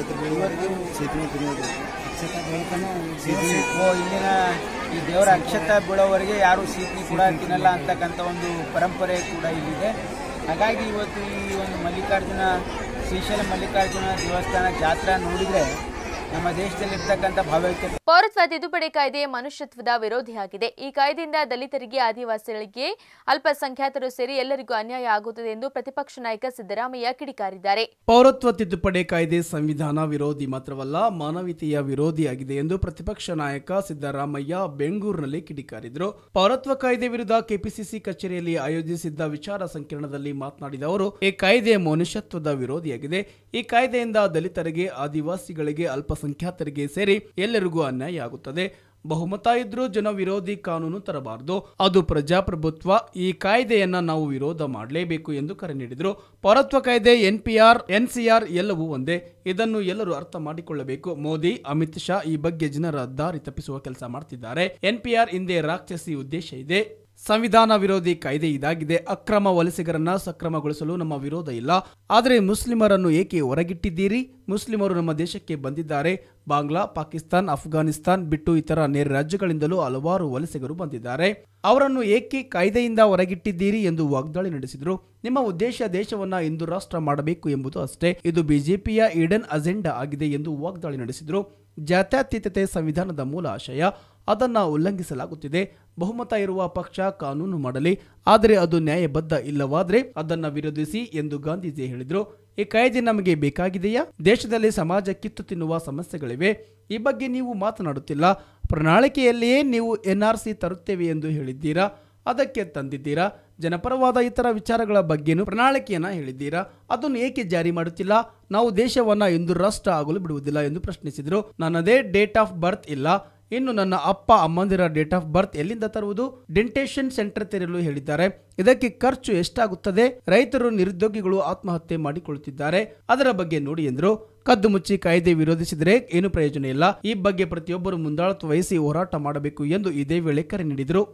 ಇವತ್ತು ಓ ಇಲ್ಲಿನ ಈ ದೇವರ ಅಕ್ಷತ ಬೀಳೋವರೆಗೆ ಯಾರು ಸೀತಿ ಕೂಡ ತಿನ್ನಲ್ಲ ಅಂತಕ್ಕಂಥ ಒಂದು ಪರಂಪರೆ ಕೂಡ ಇಲ್ಲಿದೆ ಹಾಗಾಗಿ ಇವತ್ತು ಈ ಒಂದು ಮಲ್ಲಿಕಾರ್ಜುನ ಶ್ರೀಶೈಲ ಮಲ್ಲಿಕಾರ್ಜುನ ದೇವಸ್ಥಾನ ಜಾತ್ರಾ ನೋಡಿದ್ರೆ ನಮ್ಮ ದೇಶದಲ್ಲಿರ್ತಕ್ಕಂಥ ಭಾವೈಕ್ಯತೆ ಪೌರತ್ವ ತಿದ್ದುಪಡಿ ಕಾಯ್ದೆ ಮನುಷ್ಯತ್ವದ ವಿರೋಧಿಯಾಗಿದೆ ಈ ಕಾಯ್ದೆಯಿಂದ ದಲಿತರಿಗೆ ಆದಿವಾಸಿಗಳಿಗೆ ಅಲ್ಪಸಂಖ್ಯಾತರು ಸೇರಿ ಎಲ್ಲರಿಗೂ ಅನ್ಯಾಯ ಆಗುತ್ತದೆ ಎಂದು ಪ್ರತಿಪಕ್ಷ ನಾಯಕ ಸಿದ್ದರಾಮಯ್ಯ ಕಿಡಿಕಾರಿದ್ದಾರೆ ಪೌರತ್ವ ತಿದ್ದುಪಡಿ ಕಾಯ್ದೆ ಸಂವಿಧಾನ ವಿರೋಧಿ ಮಾತ್ರವಲ್ಲ ಮಾನವೀಯತೆಯ ವಿರೋಧಿಯಾಗಿದೆ ಎಂದು ಪ್ರತಿಪಕ್ಷ ನಾಯಕ ಸಿದ್ದರಾಮಯ್ಯ ಬೆಂಗಳೂರಿನಲ್ಲಿ ಕಿಡಿಕಾರಿದರು ಪೌರತ್ವ ಕಾಯ್ದೆ ವಿರುದ್ಧ ಕೆಪಿಸಿಸಿ ಕಚೇರಿಯಲ್ಲಿ ಆಯೋಜಿಸಿದ್ದ ವಿಚಾರ ಸಂಕಿರಣದಲ್ಲಿ ಮಾತನಾಡಿದ ಅವರು ಈ ಕಾಯ್ದೆ ಮನುಷ್ಯತ್ವದ ವಿರೋಧಿಯಾಗಿದೆ ಈ ಕಾಯ್ದೆಯಿಂದ ದಲಿತರಿಗೆ ಆದಿವಾಸಿಗಳಿಗೆ ಅಲ್ಪಸಂಖ್ಯಾತರಿಗೆ ಸೇರಿ ಎಲ್ಲರಿಗೂ ಅನ್ಯಾಯ ಆಗುತ್ತದೆ ಬಹುಮತ ಇದ್ರೂ ಜನ ವಿರೋಧಿ ಕಾನೂನು ತರಬಾರದು ಅದು ಪ್ರಜಾಪ್ರಭುತ್ವ ಈ ಕಾಯ್ದೆಯನ್ನ ನಾವು ವಿರೋಧ ಮಾಡಲೇಬೇಕು ಎಂದು ಕರೆ ನೀಡಿದರು ಪೌರತ್ವ ಕಾಯ್ದೆ ಎನ್ಪಿಆರ್ ಎನ್ಸಿಆರ್ ಎಲ್ಲವೂ ಒಂದೇ ಇದನ್ನು ಎಲ್ಲರೂ ಅರ್ಥ ಮಾಡಿಕೊಳ್ಳಬೇಕು ಮೋದಿ ಅಮಿತ್ ಶಾ ಈ ಬಗ್ಗೆ ಜನರ ದಾರಿ ತಪ್ಪಿಸುವ ಕೆಲಸ ಮಾಡ್ತಿದ್ದಾರೆ ಎನ್ಪಿಆರ್ ಹಿಂದೆ ರಾಕ್ಷಸಿ ಉದ್ದೇಶ ಇದೆ ಸಂವಿಧಾನ ವಿರೋಧಿ ಕಾಯ್ದೆ ಇದಾಗಿದೆ ಅಕ್ರಮ ವಲಸಿಗರನ್ನ ಸಕ್ರಮಗೊಳಿಸಲು ನಮ್ಮ ವಿರೋಧ ಇಲ್ಲ ಆದರೆ ಮುಸ್ಲಿಮರನ್ನು ಏಕೆ ಹೊರಗಿಟ್ಟಿದ್ದೀರಿ ಮುಸ್ಲಿಮರು ನಮ್ಮ ದೇಶಕ್ಕೆ ಬಂದಿದ್ದಾರೆ ಬಾಂಗ್ಲಾ ಪಾಕಿಸ್ತಾನ್ ಅಫ್ಘಾನಿಸ್ತಾನ್ ಬಿಟ್ಟು ಇತರ ನೆರೆ ರಾಜ್ಯಗಳಿಂದಲೂ ಹಲವಾರು ವಲಸಿಗರು ಬಂದಿದ್ದಾರೆ ಅವರನ್ನು ಏಕೆ ಕಾಯ್ದೆಯಿಂದ ಹೊರಗಿಟ್ಟಿದ್ದೀರಿ ಎಂದು ವಾಗ್ದಾಳಿ ನಡೆಸಿದರು ನಿಮ್ಮ ಉದ್ದೇಶ ದೇಶವನ್ನ ಹಿಂದೂ ರಾಷ್ಟ್ರ ಮಾಡಬೇಕು ಎಂಬುದು ಅಷ್ಟೇ ಇದು ಬಿಜೆಪಿಯ ಈಡನ್ ಅಜೆಂಡಾ ಆಗಿದೆ ಎಂದು ವಾಗ್ದಾಳಿ ನಡೆಸಿದರು ಜಾತ್ಯತೀತತೆ ಸಂವಿಧಾನದ ಮೂಲ ಆಶಯ ಅದನ್ನ ಉಲ್ಲಂಘಿಸಲಾಗುತ್ತಿದೆ ಬಹುಮತ ಇರುವ ಪಕ್ಷ ಕಾನೂನು ಮಾಡಲಿ ಆದರೆ ಅದು ನ್ಯಾಯಬದ್ಧ ಇಲ್ಲವಾದ್ರೆ ಅದನ್ನ ವಿರೋಧಿಸಿ ಎಂದು ಗಾಂಧೀಜಿ ಹೇಳಿದರು ಈ ಕಾಯ್ದೆ ನಮಗೆ ಬೇಕಾಗಿದೆಯಾ ದೇಶದಲ್ಲಿ ಸಮಾಜ ಕಿತ್ತು ತಿನ್ನುವ ಸಮಸ್ಯೆಗಳಿವೆ ಈ ಬಗ್ಗೆ ನೀವು ಮಾತನಾಡುತ್ತಿಲ್ಲ ಪ್ರಣಾಳಿಕೆಯಲ್ಲಿಯೇ ನೀವು ಎನ್ಆರ್ಸಿ ತರುತ್ತೇವೆ ಎಂದು ಹೇಳಿದ್ದೀರಾ ಅದಕ್ಕೆ ತಂದಿದ್ದೀರಾ ಜನಪರವಾದ ಇತರ ವಿಚಾರಗಳ ಬಗ್ಗೆನೂ ಪ್ರಣಾಳಿಕೆಯನ್ನ ಹೇಳಿದ್ದೀರಾ ಅದನ್ನು ಏಕೆ ಜಾರಿ ಮಾಡುತ್ತಿಲ್ಲ ನಾವು ದೇಶವನ್ನ ಹಿಂದೂ ರಾಷ್ಟ್ರ ಆಗಲು ಬಿಡುವುದಿಲ್ಲ ಎಂದು ಪ್ರಶ್ನಿಸಿದರು ನನ್ನದೇ ಡೇಟ್ ಆಫ್ ಬರ್ತ್ ಇಲ್ಲ ಇನ್ನು ನನ್ನ ಅಪ್ಪ ಅಮ್ಮಂದಿರ ಡೇಟ್ ಆಫ್ ಬರ್ತ್ ಎಲ್ಲಿಂದ ತರುವುದು ಡೆಂಟೇಷನ್ ಸೆಂಟರ್ ತೆರೆಯಲು ಹೇಳಿದ್ದಾರೆ ಇದಕ್ಕೆ ಖರ್ಚು ಎಷ್ಟಾಗುತ್ತದೆ ರೈತರು ನಿರುದ್ಯೋಗಿಗಳು ಆತ್ಮಹತ್ಯೆ ಮಾಡಿಕೊಳ್ಳುತ್ತಿದ್ದಾರೆ ಅದರ ಬಗ್ಗೆ ನೋಡಿ ಎಂದರು ಕದ್ದು ಮುಚ್ಚಿ ಕಾಯ್ದೆ ವಿರೋಧಿಸಿದರೆ ಏನು ಪ್ರಯೋಜನ ಇಲ್ಲ ಈ ಬಗ್ಗೆ ಪ್ರತಿಯೊಬ್ಬರು ಮುಂದಾಳತ್ವ ವಹಿಸಿ ಹೋರಾಟ ಮಾಡಬೇಕು ಎಂದು ಇದೇ ವೇಳೆ ಕರೆ ನೀಡಿದರು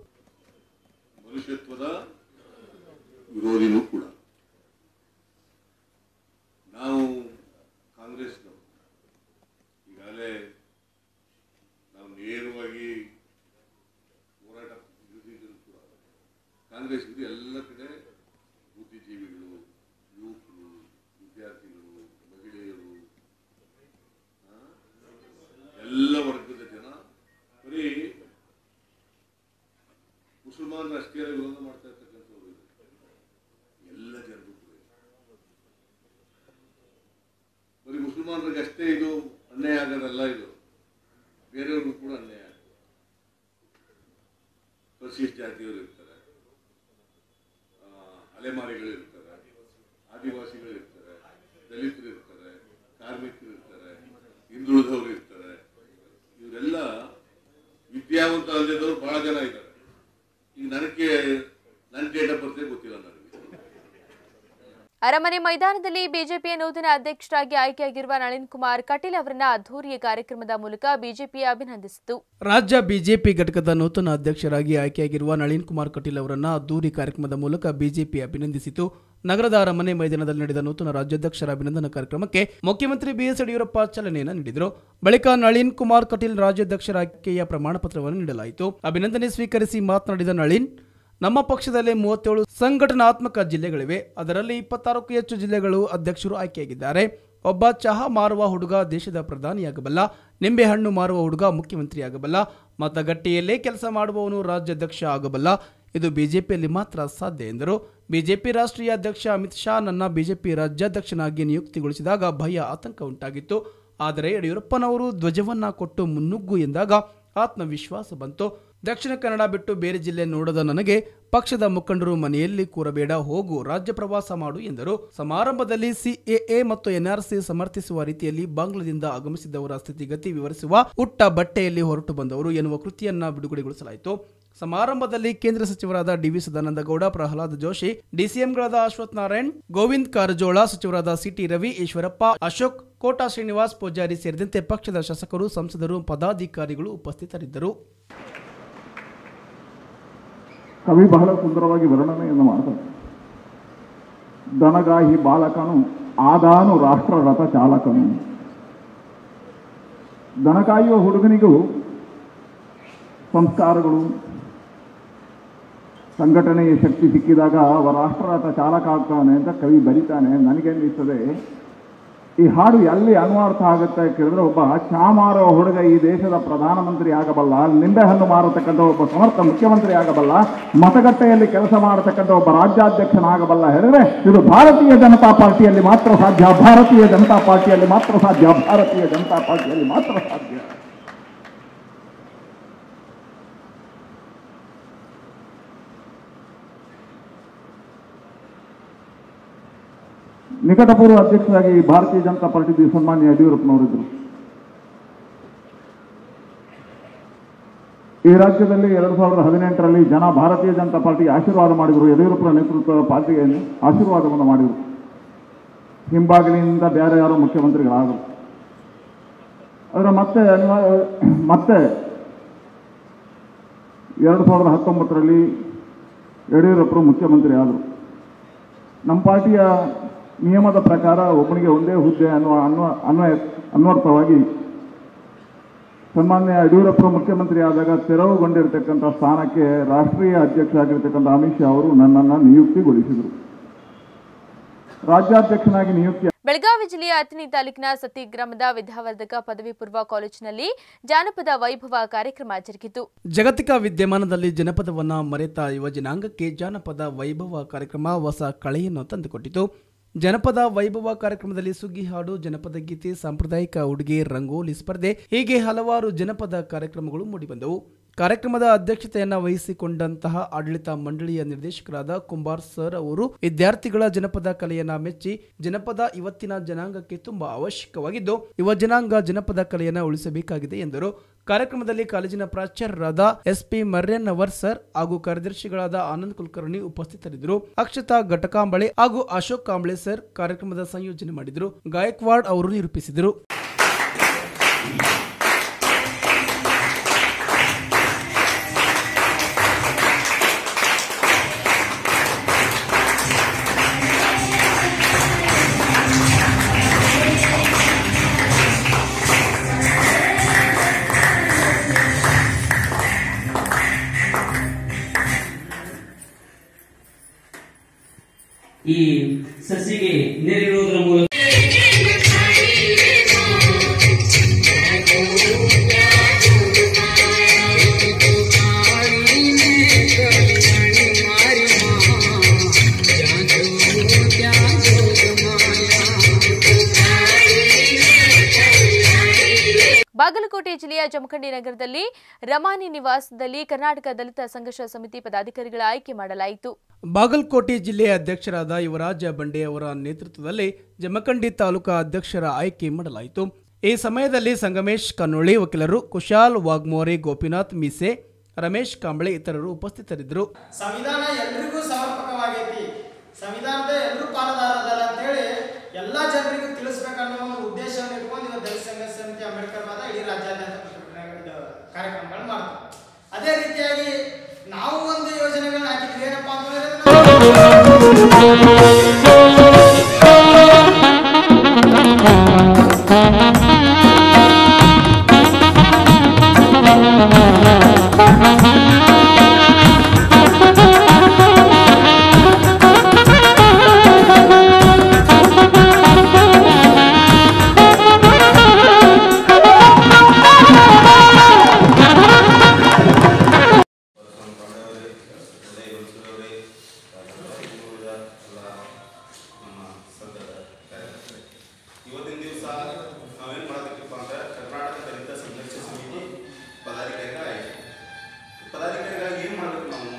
ಮನುಷ್ಯತ್ವದ ವಿರೋಧಿನೂ ಕೂಡ ನಾವು ಕಾಂಗ್ರೆಸ್ನವರು ಈಗಾಗಲೇ ಇದು ಬೇರೆಯವ್ರಿಗೂ ಕೂಡ ಅನ್ಯಾಯ ಆಗ್ತದೆ ಪರಿಶಿಷ್ಟ ಜಾತಿಯವರು ಇರ್ತಾರೆ ಆ, ಅಲೆಮಾರಿಗಳು ಇರ್ತಾರೆ ಆದಿವಾಸಿಗಳು ಇರ್ತಾರೆ ದಲಿತರು ಇರ್ತಾರೆ ಕಾರ್ಮಿಕರು ಇರ್ತಾರೆ ಹಿಂದುಳಿದವರು ಇರ್ತಾರೆ ಇವರೆಲ್ಲ ವಿದ್ಯಾವಂತ ಅಲ್ಲದವರು ಬಹಳ ಜನ ಇದ್ದಾರೆ ಈಗ ನನಗೆ ನನ್ನ ಡೇಟ್ ಆಫ್ ಬರ್ತ್ ಗೊತ್ತಿಲ್ಲ ನನಗೆ ಅರಮನೆ ಮೈದಾನದಲ್ಲಿ ಬಿಜೆಪಿಯ ನೂತನ ಅಧ್ಯಕ್ಷರಾಗಿ ಆಯ್ಕೆಯಾಗಿರುವ ನಳಿನ್ ಕುಮಾರ್ ಕಟೀಲ್ ಅವರನ್ನ ಅದ್ದೂರಿಯ ಕಾರ್ಯಕ್ರಮದ ಮೂಲಕ ಬಿಜೆಪಿ ಅಭಿನಂದಿಸಿತು ರಾಜ್ಯ ಬಿಜೆಪಿ ಘಟಕದ ನೂತನ ಅಧ್ಯಕ್ಷರಾಗಿ ಆಯ್ಕೆಯಾಗಿರುವ ನಳಿನ್ ಕುಮಾರ್ ಕಟೀಲ್ ಅವರನ್ನ ಅದ್ದೂರಿ ಕಾರ್ಯಕ್ರಮದ ಮೂಲಕ ಬಿಜೆಪಿ ಅಭಿನಂದಿಸಿತು ನಗರದ ಅರಮನೆ ಮೈದಾನದಲ್ಲಿ ನಡೆದ ನೂತನ ರಾಜ್ಯಾಧ್ಯಕ್ಷರ ಅಭಿನಂದನಾ ಕಾರ್ಯಕ್ರಮಕ್ಕೆ ಮುಖ್ಯಮಂತ್ರಿ ಬಿಎಸ್ ಯಡಿಯೂರಪ್ಪ ಚಾಲನೆಯನ್ನು ನೀಡಿದರು ಬಳಿಕ ನಳಿನ್ ಕುಮಾರ್ ಕಟೀಲ್ ರಾಜ್ಯಾಧ್ಯಕ್ಷರ ಆಯ್ಕೆಯ ಪ್ರಮಾಣ ಪತ್ರವನ್ನು ನೀಡಲಾಯಿತು ಅಭಿನಂದನೆ ಸ್ವೀಕರಿಸಿ ಮಾತನಾಡಿದ ನಳಿನ್ ನಮ್ಮ ಪಕ್ಷದಲ್ಲಿ ಮೂವತ್ತೇಳು ಸಂಘಟನಾತ್ಮಕ ಜಿಲ್ಲೆಗಳಿವೆ ಅದರಲ್ಲಿ ಇಪ್ಪತ್ತಾರಕ್ಕೂ ಹೆಚ್ಚು ಜಿಲ್ಲೆಗಳು ಅಧ್ಯಕ್ಷರು ಆಯ್ಕೆಯಾಗಿದ್ದಾರೆ ಒಬ್ಬ ಚಹಾ ಮಾರುವ ಹುಡುಗ ದೇಶದ ಪ್ರಧಾನಿಯಾಗಬಲ್ಲ ನಿಂಬೆಹಣ್ಣು ಮಾರುವ ಹುಡುಗ ಮುಖ್ಯಮಂತ್ರಿಯಾಗಬಲ್ಲ ಮತಗಟ್ಟೆಯಲ್ಲೇ ಕೆಲಸ ಮಾಡುವವನು ರಾಜ್ಯಾಧ್ಯಕ್ಷ ಆಗಬಲ್ಲ ಇದು ಬಿಜೆಪಿಯಲ್ಲಿ ಮಾತ್ರ ಸಾಧ್ಯ ಎಂದರು ಬಿಜೆಪಿ ರಾಷ್ಟ್ರೀಯ ಅಧ್ಯಕ್ಷ ಅಮಿತ್ ಶಾ ನನ್ನ ಬಿಜೆಪಿ ರಾಜ್ಯಾಧ್ಯಕ್ಷನಾಗಿ ನಿಯುಕ್ತಿಗೊಳಿಸಿದಾಗ ಭಯ ಆತಂಕ ಉಂಟಾಗಿತ್ತು ಆದರೆ ಯಡಿಯೂರಪ್ಪನವರು ಧ್ವಜವನ್ನ ಕೊಟ್ಟು ಮುನ್ನುಗ್ಗು ಎಂದಾಗ ಆತ್ಮವಿಶ್ವಾಸ ಬಂತು ದಕ್ಷಿಣ ಕನ್ನಡ ಬಿಟ್ಟು ಬೇರೆ ಜಿಲ್ಲೆ ನೋಡದ ನನಗೆ ಪಕ್ಷದ ಮುಖಂಡರು ಮನೆಯಲ್ಲಿ ಕೂರಬೇಡ ಹೋಗು ರಾಜ್ಯ ಪ್ರವಾಸ ಮಾಡು ಎಂದರು ಸಮಾರಂಭದಲ್ಲಿ ಸಿಎಎ ಮತ್ತು ಎನ್ಆರ್ಸಿ ಸಮರ್ಥಿಸುವ ರೀತಿಯಲ್ಲಿ ಬಾಂಗ್ಲಾದಿಂದ ಆಗಮಿಸಿದವರ ಸ್ಥಿತಿಗತಿ ವಿವರಿಸುವ ಉಟ್ಟ ಬಟ್ಟೆಯಲ್ಲಿ ಹೊರಟು ಬಂದವರು ಎನ್ನುವ ಕೃತಿಯನ್ನ ಬಿಡುಗಡೆಗೊಳಿಸಲಾಯಿತು ಸಮಾರಂಭದಲ್ಲಿ ಕೇಂದ್ರ ಸಚಿವರಾದ ಡಿವಿ ಸದಾನಂದ ಗೌಡ ಪ್ರಹ್ಲಾದ್ ಜೋಶಿ ಡಿಸಿಎಂಗಳಾದ ಅಶ್ವಥ್ ನಾರಾಯಣ್ ಗೋವಿಂದ್ ಕಾರಜೋಳ ಸಚಿವರಾದ ಸಿಟಿ ರವಿ ಈಶ್ವರಪ್ಪ ಅಶೋಕ್ ಕೋಟಾ ಶ್ರೀನಿವಾಸ್ ಪೂಜಾರಿ ಸೇರಿದಂತೆ ಪಕ್ಷದ ಶಾಸಕರು ಸಂಸದರು ಪದಾಧಿಕಾರಿಗಳು ಉಪಸ್ಥಿತರಿದ್ದರು ಕವಿ ಬಹಳ ಸುಂದರವಾಗಿ ವರ್ಣನೆಯನ್ನು ಮಾಡ್ತಾರೆ ದನಗಾಹಿ ಬಾಲಕನು ಆದಾನು ರಾಷ್ಟ್ರ ರಥ ಚಾಲಕನು ದನ ಕಾಯುವ ಹುಡುಗನಿಗೂ ಸಂಸ್ಕಾರಗಳು ಸಂಘಟನೆಯ ಶಕ್ತಿ ಸಿಕ್ಕಿದಾಗ ಅವ ರಾಷ್ಟ್ರರಥ ಚಾಲಕ ಆಗ್ತಾನೆ ಅಂತ ಕವಿ ಬರಿತಾನೆ ನನಗೇನಿಸ್ತದೆ ಈ ಹಾಡು ಎಲ್ಲಿ ಅನ್ವರ್ಥ ಆಗುತ್ತೆ ಕೇಳಿದ್ರೆ ಒಬ್ಬ ಚಾ ಮಾರುವ ಹುಡುಗ ಈ ದೇಶದ ಪ್ರಧಾನಮಂತ್ರಿ ಆಗಬಲ್ಲ ನಿಂಬೆಹಣ್ಣು ಮಾರತಕ್ಕಂಥ ಒಬ್ಬ ಸಮರ್ಥ ಮುಖ್ಯಮಂತ್ರಿ ಆಗಬಲ್ಲ ಮತಗಟ್ಟೆಯಲ್ಲಿ ಕೆಲಸ ಮಾಡತಕ್ಕಂಥ ಒಬ್ಬ ರಾಜ್ಯಾಧ್ಯಕ್ಷನಾಗಬಲ್ಲ ಹೇಳಿದ್ರೆ ಇದು ಭಾರತೀಯ ಜನತಾ ಪಾರ್ಟಿಯಲ್ಲಿ ಮಾತ್ರ ಸಾಧ್ಯ ಭಾರತೀಯ ಜನತಾ ಪಾರ್ಟಿಯಲ್ಲಿ ಮಾತ್ರ ಸಾಧ್ಯ ಭಾರತೀಯ ಜನತಾ ಪಾರ್ಟಿಯಲ್ಲಿ ಮಾತ್ರ ಸಾಧ್ಯ ನಿಕಟಪೂರ್ವ ಅಧ್ಯಕ್ಷರಾಗಿ ಭಾರತೀಯ ಜನತಾ ಪಾರ್ಟಿ ಸನ್ಮಾನ್ಯ ಯಡಿಯೂರಪ್ಪನವರಿದ್ದರು ಈ ರಾಜ್ಯದಲ್ಲಿ ಎರಡು ಸಾವಿರದ ಹದಿನೆಂಟರಲ್ಲಿ ಜನ ಭಾರತೀಯ ಜನತಾ ಪಾರ್ಟಿಗೆ ಆಶೀರ್ವಾದ ಮಾಡಿದರು ಯಡಿಯೂರಪ್ಪನ ನೇತೃತ್ವದ ಪಾರ್ಟಿಗೆ ಆಶೀರ್ವಾದವನ್ನು ಮಾಡಿದರು ಹಿಂಬಾಗಿಲಿನಿಂದ ಬೇರೆ ಯಾರೋ ಮುಖ್ಯಮಂತ್ರಿಗಳಾದರು ಆದರೆ ಮತ್ತೆ ಅನಿವಾರ್ಯ ಮತ್ತೆ ಎರಡು ಸಾವಿರದ ಹತ್ತೊಂಬತ್ತರಲ್ಲಿ ಯಡಿಯೂರಪ್ಪರು ಮುಖ್ಯಮಂತ್ರಿ ಆದರು ನಮ್ಮ ಪಾರ್ಟಿಯ ನಿಯಮದ ಪ್ರಕಾರ ಒಬ್ಬನಿಗೆ ಒಂದೇ ಹುದ್ದೆ ಅನ್ನುವ ಅನ್ನುವ ಅನ್ವಯ ಅನ್ವರ್ಥವಾಗಿ ಸನ್ಮಾನ್ಯ ಯಡಿಯೂರಪ್ಪರು ಮುಖ್ಯಮಂತ್ರಿ ಆದಾಗ ತೆರವುಗೊಂಡಿರತಕ್ಕಂಥ ಸ್ಥಾನಕ್ಕೆ ರಾಷ್ಟ್ರೀಯ ಅಧ್ಯಕ್ಷ ಆಗಿರ್ತಕ್ಕಂಥ ಅಮಿತ್ ಶಾ ಅವರು ನನ್ನನ್ನು ನಿಯುಕ್ತಿಗೊಳಿಸಿದರು ರಾಜ್ಯಾಧ್ಯಕ್ಷನಾಗಿ ನಿಯುಕ್ತಿ ಬೆಳಗಾವಿ ಜಿಲ್ಲೆಯ ಅಥಣಿ ತಾಲೂಕಿನ ಸತಿ ಗ್ರಾಮದ ವಿದ್ಯಾವರ್ಧಕ ಪದವಿ ಪೂರ್ವ ಕಾಲೇಜಿನಲ್ಲಿ ಜಾನಪದ ವೈಭವ ಕಾರ್ಯಕ್ರಮ ಜರುಗಿತು ಜಾಗತಿಕ ವಿದ್ಯಮಾನದಲ್ಲಿ ಜನಪದವನ್ನ ಮರೆತ ಯುವ ಜನಾಂಗಕ್ಕೆ ಜಾನಪದ ವೈಭವ ಕಾರ್ಯಕ್ರಮ ಹೊಸ ಕಳೆಯನ್ನು ತಂದುಕೊಟ್ಟಿತು ಜನಪದ ವೈಭವ ಕಾರ್ಯಕ್ರಮದಲ್ಲಿ ಸುಗ್ಗಿ ಹಾಡು ಜನಪದ ಗೀತೆ ಸಾಂಪ್ರದಾಯಿಕ ಉಡುಗೆ ರಂಗೋಲಿ ಸ್ಪರ್ಧೆ ಹೀಗೆ ಹಲವಾರು ಜನಪದ ಕಾರ್ಯಕ್ರಮಗಳು ಮೂಡಿಬಂದವು ಕಾರ್ಯಕ್ರಮದ ಅಧ್ಯಕ್ಷತೆಯನ್ನ ವಹಿಸಿಕೊಂಡಂತಹ ಆಡಳಿತ ಮಂಡಳಿಯ ನಿರ್ದೇಶಕರಾದ ಕುಂಬಾರ್ ಸರ್ ಅವರು ವಿದ್ಯಾರ್ಥಿಗಳ ಜನಪದ ಕಲೆಯನ್ನ ಮೆಚ್ಚಿ ಜನಪದ ಇವತ್ತಿನ ಜನಾಂಗಕ್ಕೆ ತುಂಬಾ ಅವಶ್ಯಕವಾಗಿದ್ದು ಯುವ ಜನಾಂಗ ಜನಪದ ಕಲೆಯನ್ನ ಉಳಿಸಬೇಕಾಗಿದೆ ಎಂದರು ಕಾರ್ಯಕ್ರಮದಲ್ಲಿ ಕಾಲೇಜಿನ ಪ್ರಾಚಾರ್ಯರಾದ ಎಸ್ ಪಿ ಮರ್ಯನ್ನವರ್ ಸರ್ ಹಾಗೂ ಕಾರ್ಯದರ್ಶಿಗಳಾದ ಆನಂದ್ ಕುಲಕರ್ಣಿ ಉಪಸ್ಥಿತರಿದ್ದರು ಅಕ್ಷತಾ ಘಟಕಾಂಬಳೆ ಹಾಗೂ ಅಶೋಕ್ ಕಾಂಬಳೆ ಸರ್ ಕಾರ್ಯಕ್ರಮದ ಸಂಯೋಜನೆ ಮಾಡಿದರು ಗಾಯಕ್ವಾಡ್ ಅವರು ನಿರೂಪಿಸಿದರು ಈ ಸಸಿಗೆ ನೀರಿಡುವುದರ ಮೂಲಕ ಬಾಗಲಕೋಟೆ ಜಿಲ್ಲೆಯ ಜಮಖಂಡಿ ನಗರದಲ್ಲಿ ರಮಾನಿ ನಿವಾಸದಲ್ಲಿ ಕರ್ನಾಟಕ ದಲಿತ ಸಂಘರ್ಷ ಸಮಿತಿ ಪದಾಧಿಕಾರಿಗಳ ಆಯ್ಕೆ ಮಾಡಲಾಯಿತು ಬಾಗಲಕೋಟೆ ಜಿಲ್ಲೆಯ ಅಧ್ಯಕ್ಷರಾದ ಯುವರಾಜ ಬಂಡೆ ಅವರ ನೇತೃತ್ವದಲ್ಲಿ ಜಮಖಂಡಿ ತಾಲೂಕಾ ಅಧ್ಯಕ್ಷರ ಆಯ್ಕೆ ಮಾಡಲಾಯಿತು ಈ ಸಮಯದಲ್ಲಿ ಸಂಗಮೇಶ್ ಕನ್ನೋಳಿ ವಕೀಲರು ಕುಶಾಲ್ ವಾಗ್ಮೋರೆ ಗೋಪಿನಾಥ್ ಮೀಸೆ ರಮೇಶ್ ಕಾಂಬಳೆ ಇತರರು ಉಪಸ್ಥಿತರಿದ್ದರು ಸಂವಿಧಾನ ಎಲ್ರಿಗೂ ಸಮರ್ಪಕವಾಗೈತಿ ಸಂವಿಧಾನದ ಎಲ್ಲರೂ ಪಾಲುದಾರದಾರ ಅಂತೇಳಿ ಎಲ್ಲ ಜನರಿಗೂ ತಿಳಿಸ್ಬೇಕನ್ನೋ ಒಂದು ಉದ್ದೇಶವನ್ನು ಇಟ್ಕೊಂಡು ಇವತ್ತು ದಲಿತ ಸಂಘರ್ಷ ಸಮಿತಿ ಅಂಬೇಡ್ಕರ್ ವಾದ ಇಡೀ ರಾಜ್ಯಾದ್ಯಂತ ಪ್ರತಿಭಟನೆ ಇದು ಕಾರ್ಯಕ್ರಮಗಳು ಮಾಡ್ತೀವಿ ಅದೇ ರೀತಿಯಾಗಿ ನಾವು ಒಂದು ಯೋಜನೆಗಳನ್ನ ಹಾಕಿದ್ವಿ ಏನಪ್ಪಾ ಅಂತಂದ್ರೆ ಇವತ್ತಿನ ದಿವಸ ನಾವೇನು ಮಾಡಬೇಕಪ್ಪ ಅಂದ್ರೆ ಕರ್ನಾಟಕ ದಲಿತ ಸಂಘರ್ಷ ಸಮಿತಿ ಪದಾಧಿಕಾರಿಗಳಾಗಿ ಪದಾಧಿಕಾರಿಗಳಾಗಿ ಏನು ಮಾಡಬೇಕು ನಾವು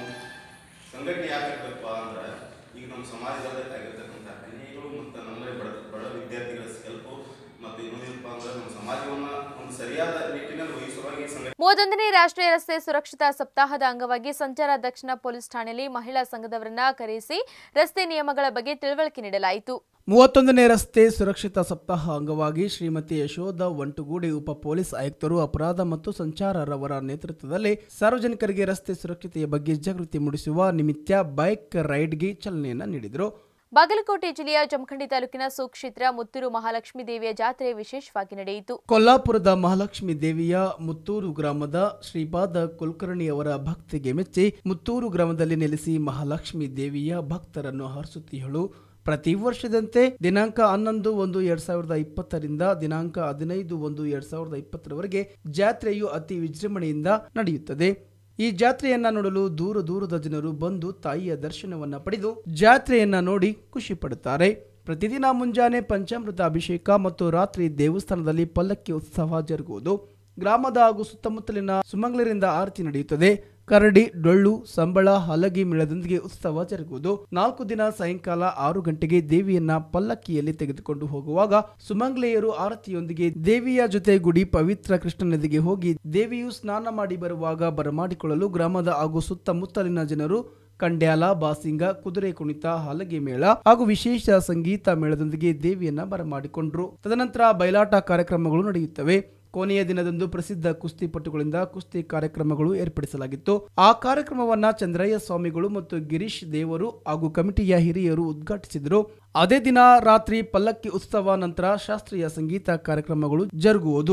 ಸಂಘಟನೆ ಯಾಕೆ ಇರಬೇಕಪ್ಪ ಅಂದ್ರೆ ಈಗ ನಮ್ಮ ಸಮಾಜದಲ್ಲಿ ಆಗಿರ್ತಕ್ಕಂಥ ಅನೇಕರು ಮತ್ತು ನಮ್ಮಲ್ಲಿ ಬಡ ಬಡ ವಿದ್ಯಾರ್ಥಿಗಳ ಹೆಲ್ಪು ಮತ್ತು ಇನ್ನೊಂದೇನಪ್ಪ ಅಂದ್ರೆ ನಮ್ಮ ಸಮಾಜವನ್ನು ಒಂದು ಸರಿಯಾದ ನಿಟ್ಟಿನಲ್ಲಿ ವಹಿಸುವಾಗಿ ಸಂಘಟನೆ ಮೂವತ್ತೊಂದನೇ ರಾಷ್ಟ್ರೀಯ ರಸ್ತೆ ಸುರಕ್ಷತಾ ಸಪ್ತಾಹದ ಅಂಗವಾಗಿ ಸಂಚಾರ ದಕ್ಷಿಣ ಪೊಲೀಸ್ ಠಾಣೆಯಲ್ಲಿ ಮಹಿಳಾ ಸಂಘದವರನ್ನ ಕರೆಸಿ ರಸ್ತೆ ನಿಯಮಗಳ ಬಗ್ಗೆ ತಿಳುವಳಿಕೆ ನೀಡಲಾಯಿತು ಮೂವತ್ತೊಂದನೇ ರಸ್ತೆ ಸುರಕ್ಷಿತ ಸಪ್ತಾಹ ಅಂಗವಾಗಿ ಶ್ರೀಮತಿ ಯಶೋಧ ಒಂಟುಗೂಡಿ ಉಪ ಪೊಲೀಸ್ ಆಯುಕ್ತರು ಅಪರಾಧ ಮತ್ತು ಸಂಚಾರರವರ ನೇತೃತ್ವದಲ್ಲಿ ಸಾರ್ವಜನಿಕರಿಗೆ ರಸ್ತೆ ಸುರಕ್ಷತೆಯ ಬಗ್ಗೆ ಜಾಗೃತಿ ಮೂಡಿಸುವ ನಿಮಿತ್ತ ಬೈಕ್ ರೈಡ್ಗೆ ಚಾಲನೆಯನ್ನ ನೀಡಿದರು ಬಾಗಲಕೋಟೆ ಜಿಲ್ಲೆಯ ಜಮಖಂಡಿ ತಾಲೂಕಿನ ಸುಕ್ಷೇತ್ರ ಮುತ್ತೂರು ಮಹಾಲಕ್ಷ್ಮೀ ದೇವಿಯ ಜಾತ್ರೆ ವಿಶೇಷವಾಗಿ ನಡೆಯಿತು ಕೊಲ್ಲಾಪುರದ ಮಹಾಲಕ್ಷ್ಮಿ ದೇವಿಯ ಮುತ್ತೂರು ಗ್ರಾಮದ ಶ್ರೀಪಾದ ಕುಲಕರ್ಣಿ ಅವರ ಭಕ್ತಿಗೆ ಮೆಚ್ಚಿ ಮುತ್ತೂರು ಗ್ರಾಮದಲ್ಲಿ ನೆಲೆಸಿ ಮಹಾಲಕ್ಷ್ಮಿ ದೇವಿಯ ಭಕ್ತರನ್ನು ಹರಿಸುತ್ತಿಹಳು ಪ್ರತಿ ವರ್ಷದಂತೆ ದಿನಾಂಕ ಹನ್ನೊಂದು ಒಂದು ಎರಡ್ ಸಾವಿರದ ಇಪ್ಪತ್ತರಿಂದ ದಿನಾಂಕ ಹದಿನೈದು ಒಂದು ಎರಡ್ ಸಾವಿರದ ಇಪ್ಪತ್ತರವರೆಗೆ ಜಾತ್ರೆಯು ಅತಿ ವಿಜೃಂಭಣೆಯಿಂದ ನಡೆಯುತ್ತದೆ ಈ ಜಾತ್ರೆಯನ್ನ ನೋಡಲು ದೂರ ದೂರದ ಜನರು ಬಂದು ತಾಯಿಯ ದರ್ಶನವನ್ನ ಪಡೆದು ಜಾತ್ರೆಯನ್ನ ನೋಡಿ ಖುಷಿ ಪಡುತ್ತಾರೆ ಪ್ರತಿದಿನ ಮುಂಜಾನೆ ಪಂಚಾಮೃತ ಅಭಿಷೇಕ ಮತ್ತು ರಾತ್ರಿ ದೇವಸ್ಥಾನದಲ್ಲಿ ಪಲ್ಲಕ್ಕಿ ಉತ್ಸವ ಜರುಗುವುದು ಗ್ರಾಮದ ಹಾಗೂ ಸುತ್ತಮುತ್ತಲಿನ ಸುಮಂಗ್ಲರಿಂದ ಆರತಿ ನಡೆಯುತ್ತದೆ ಕರಡಿ ಡೊಳ್ಳು ಸಂಬಳ ಹಲಗಿ ಮೇಳದೊಂದಿಗೆ ಉತ್ಸವ ಜರುಗುವುದು ನಾಲ್ಕು ದಿನ ಸಾಯಂಕಾಲ ಆರು ಗಂಟೆಗೆ ದೇವಿಯನ್ನ ಪಲ್ಲಕ್ಕಿಯಲ್ಲಿ ತೆಗೆದುಕೊಂಡು ಹೋಗುವಾಗ ಸುಮಂಗ್ಲೆಯರು ಆರತಿಯೊಂದಿಗೆ ದೇವಿಯ ಜೊತೆ ಗುಡಿ ಪವಿತ್ರ ಕೃಷ್ಣ ನದಿಗೆ ಹೋಗಿ ದೇವಿಯು ಸ್ನಾನ ಮಾಡಿ ಬರುವಾಗ ಬರಮಾಡಿಕೊಳ್ಳಲು ಗ್ರಾಮದ ಹಾಗೂ ಸುತ್ತಮುತ್ತಲಿನ ಜನರು ಕಂಡ್ಯಾಲ ಬಾಸಿಂಗ ಕುದುರೆ ಕುಣಿತ ಹಲಗೆ ಮೇಳ ಹಾಗೂ ವಿಶೇಷ ಸಂಗೀತ ಮೇಳದೊಂದಿಗೆ ದೇವಿಯನ್ನ ಬರಮಾಡಿಕೊಂಡ್ರು ತದನಂತರ ಬಯಲಾಟ ಕಾರ್ಯಕ್ರಮಗಳು ನಡೆಯುತ್ತವೆ ಕೊನೆಯ ದಿನದಂದು ಪ್ರಸಿದ್ಧ ಕುಸ್ತಿಪಟುಗಳಿಂದ ಕುಸ್ತಿ ಕಾರ್ಯಕ್ರಮಗಳು ಏರ್ಪಡಿಸಲಾಗಿತ್ತು ಆ ಕಾರ್ಯಕ್ರಮವನ್ನ ಚಂದ್ರಯ್ಯ ಸ್ವಾಮಿಗಳು ಮತ್ತು ಗಿರೀಶ್ ದೇವರು ಹಾಗೂ ಕಮಿಟಿಯ ಹಿರಿಯರು ಉದ್ಘಾಟಿಸಿದರು ಅದೇ ದಿನ ರಾತ್ರಿ ಪಲ್ಲಕ್ಕಿ ಉತ್ಸವ ನಂತರ ಶಾಸ್ತ್ರೀಯ ಸಂಗೀತ ಕಾರ್ಯಕ್ರಮಗಳು ಜರುಗುವುದು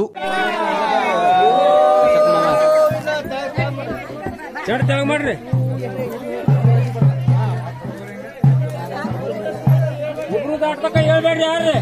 ಮಾಡ್ರಿ ಇಬ್ರು ದಾಟ್ಬೇಕ ಹೇಳ್ಬೇಡ್ರಿ ಯಾರ್ರಿ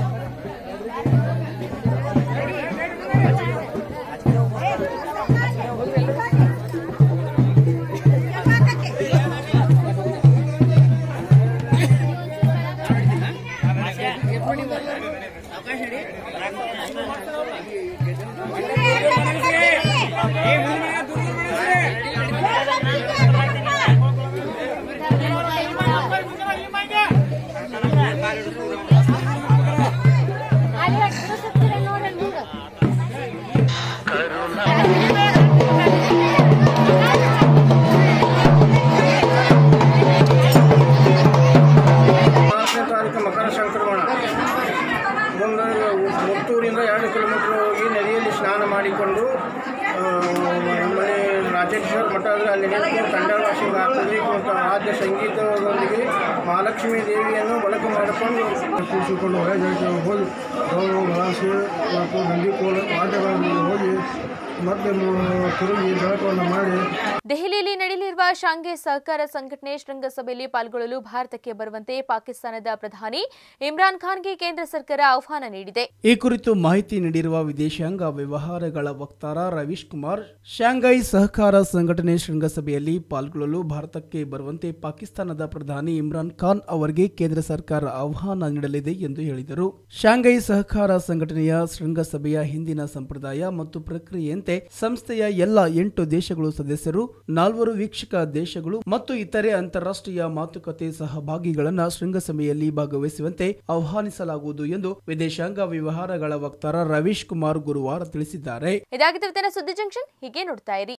ನಾಲ್ಕನೇ ತಾರೀಕು ಮಕರ ಸಂಕ್ರಮಣ ಮುಂದೆ ಮುತ್ತೂರಿಂದ ಎರಡು ಕಿಲೋಮೀಟರ್ ಹೋಗಿ ನದಿಯಲ್ಲಿ ಸ್ನಾನ ಮಾಡಿಕೊಂಡು ಆ, ಮನೆ ರಾಜೇಶ್ವರ ಮಠ ಅಂದರೆ ಅಲ್ಲಿ ನಿಂತು ಕಂಡವಾಸಿಗೆ ಹಾಕಿದ್ವಿ ಮತ್ತು ವಾದ್ಯ ಸಂಗೀತದೊಂದಿಗೆ ಮಹಾಲಕ್ಷ್ಮೀ ದೇವಿಯನ್ನು ಬಳಕೆ ಮಾಡಿಕೊಂಡು ಕೂರಿಸಿಕೊಂಡು ಹೊರಗೆ ಹೋಗಿ ಗೌರವ ಮಲಾಸೆ ಮತ್ತು ನಂದಿಕೋಲ ವಾದ್ಯಗಳೊಂದಿಗೆ ಹೋಗಿ ಮತ್ತೆ ತಿರುಗಿ ಬೆಳಕವನ್ನು ಮಾಡಿ ದೆಹಲಿಯಲ್ಲಿ ನಡೆಯಲಿರುವ ಶಾಂಘೈ ಸಹಕಾರ ಸಂಘಟನೆ ಶೃಂಗಸಭೆಯಲ್ಲಿ ಪಾಲ್ಗೊಳ್ಳಲು ಭಾರತಕ್ಕೆ ಬರುವಂತೆ ಪಾಕಿಸ್ತಾನದ ಪ್ರಧಾನಿ ಇಮ್ರಾನ್ ಖಾನ್ಗೆ ಕೇಂದ್ರ ಸರ್ಕಾರ ಆಹ್ವಾನ ನೀಡಿದೆ ಈ ಕುರಿತು ಮಾಹಿತಿ ನೀಡಿರುವ ವಿದೇಶಾಂಗ ವ್ಯವಹಾರಗಳ ವಕ್ತಾರ ರವೀಶ್ ಕುಮಾರ್ ಶಾಂಘೈ ಸಹಕಾರ ಸಂಘಟನೆ ಶೃಂಗಸಭೆಯಲ್ಲಿ ಪಾಲ್ಗೊಳ್ಳಲು ಭಾರತಕ್ಕೆ ಬರುವಂತೆ ಪಾಕಿಸ್ತಾನದ ಪ್ರಧಾನಿ ಇಮ್ರಾನ್ ಖಾನ್ ಅವರಿಗೆ ಕೇಂದ್ರ ಸರ್ಕಾರ ಆಹ್ವಾನ ನೀಡಲಿದೆ ಎಂದು ಹೇಳಿದರು ಶಾಂಘೈ ಸಹಕಾರ ಸಂಘಟನೆಯ ಶೃಂಗಸಭೆಯ ಹಿಂದಿನ ಸಂಪ್ರದಾಯ ಮತ್ತು ಪ್ರಕ್ರಿಯೆಯಂತೆ ಸಂಸ್ಥೆಯ ಎಲ್ಲ ಎಂಟು ದೇಶಗಳು ಸದಸ್ಯರು ನಾಲ್ವರು ವೀಕ್ಷಕ ದೇಶಗಳು ಮತ್ತು ಇತರೆ ಅಂತಾರಾಷ್ಟ್ರೀಯ ಮಾತುಕತೆ ಸಹಭಾಗಿಗಳನ್ನ ಶೃಂಗಸಭೆಯಲ್ಲಿ ಭಾಗವಹಿಸುವಂತೆ ಆಹ್ವಾನಿಸಲಾಗುವುದು ಎಂದು ವಿದೇಶಾಂಗ ವ್ಯವಹಾರಗಳ ವಕ್ತಾರ ರವೀಶ್ ಕುಮಾರ್ ಗುರುವಾರ ತಿಳಿಸಿದ್ದಾರೆ ಇದಾಗಿತ್ತು ಇವತ್ತಿನ ಸುದ್ದಿ ಜಂಕ್ಷನ್ ಹೀಗೆ ನೋಡ್ತಾ ಇರಿ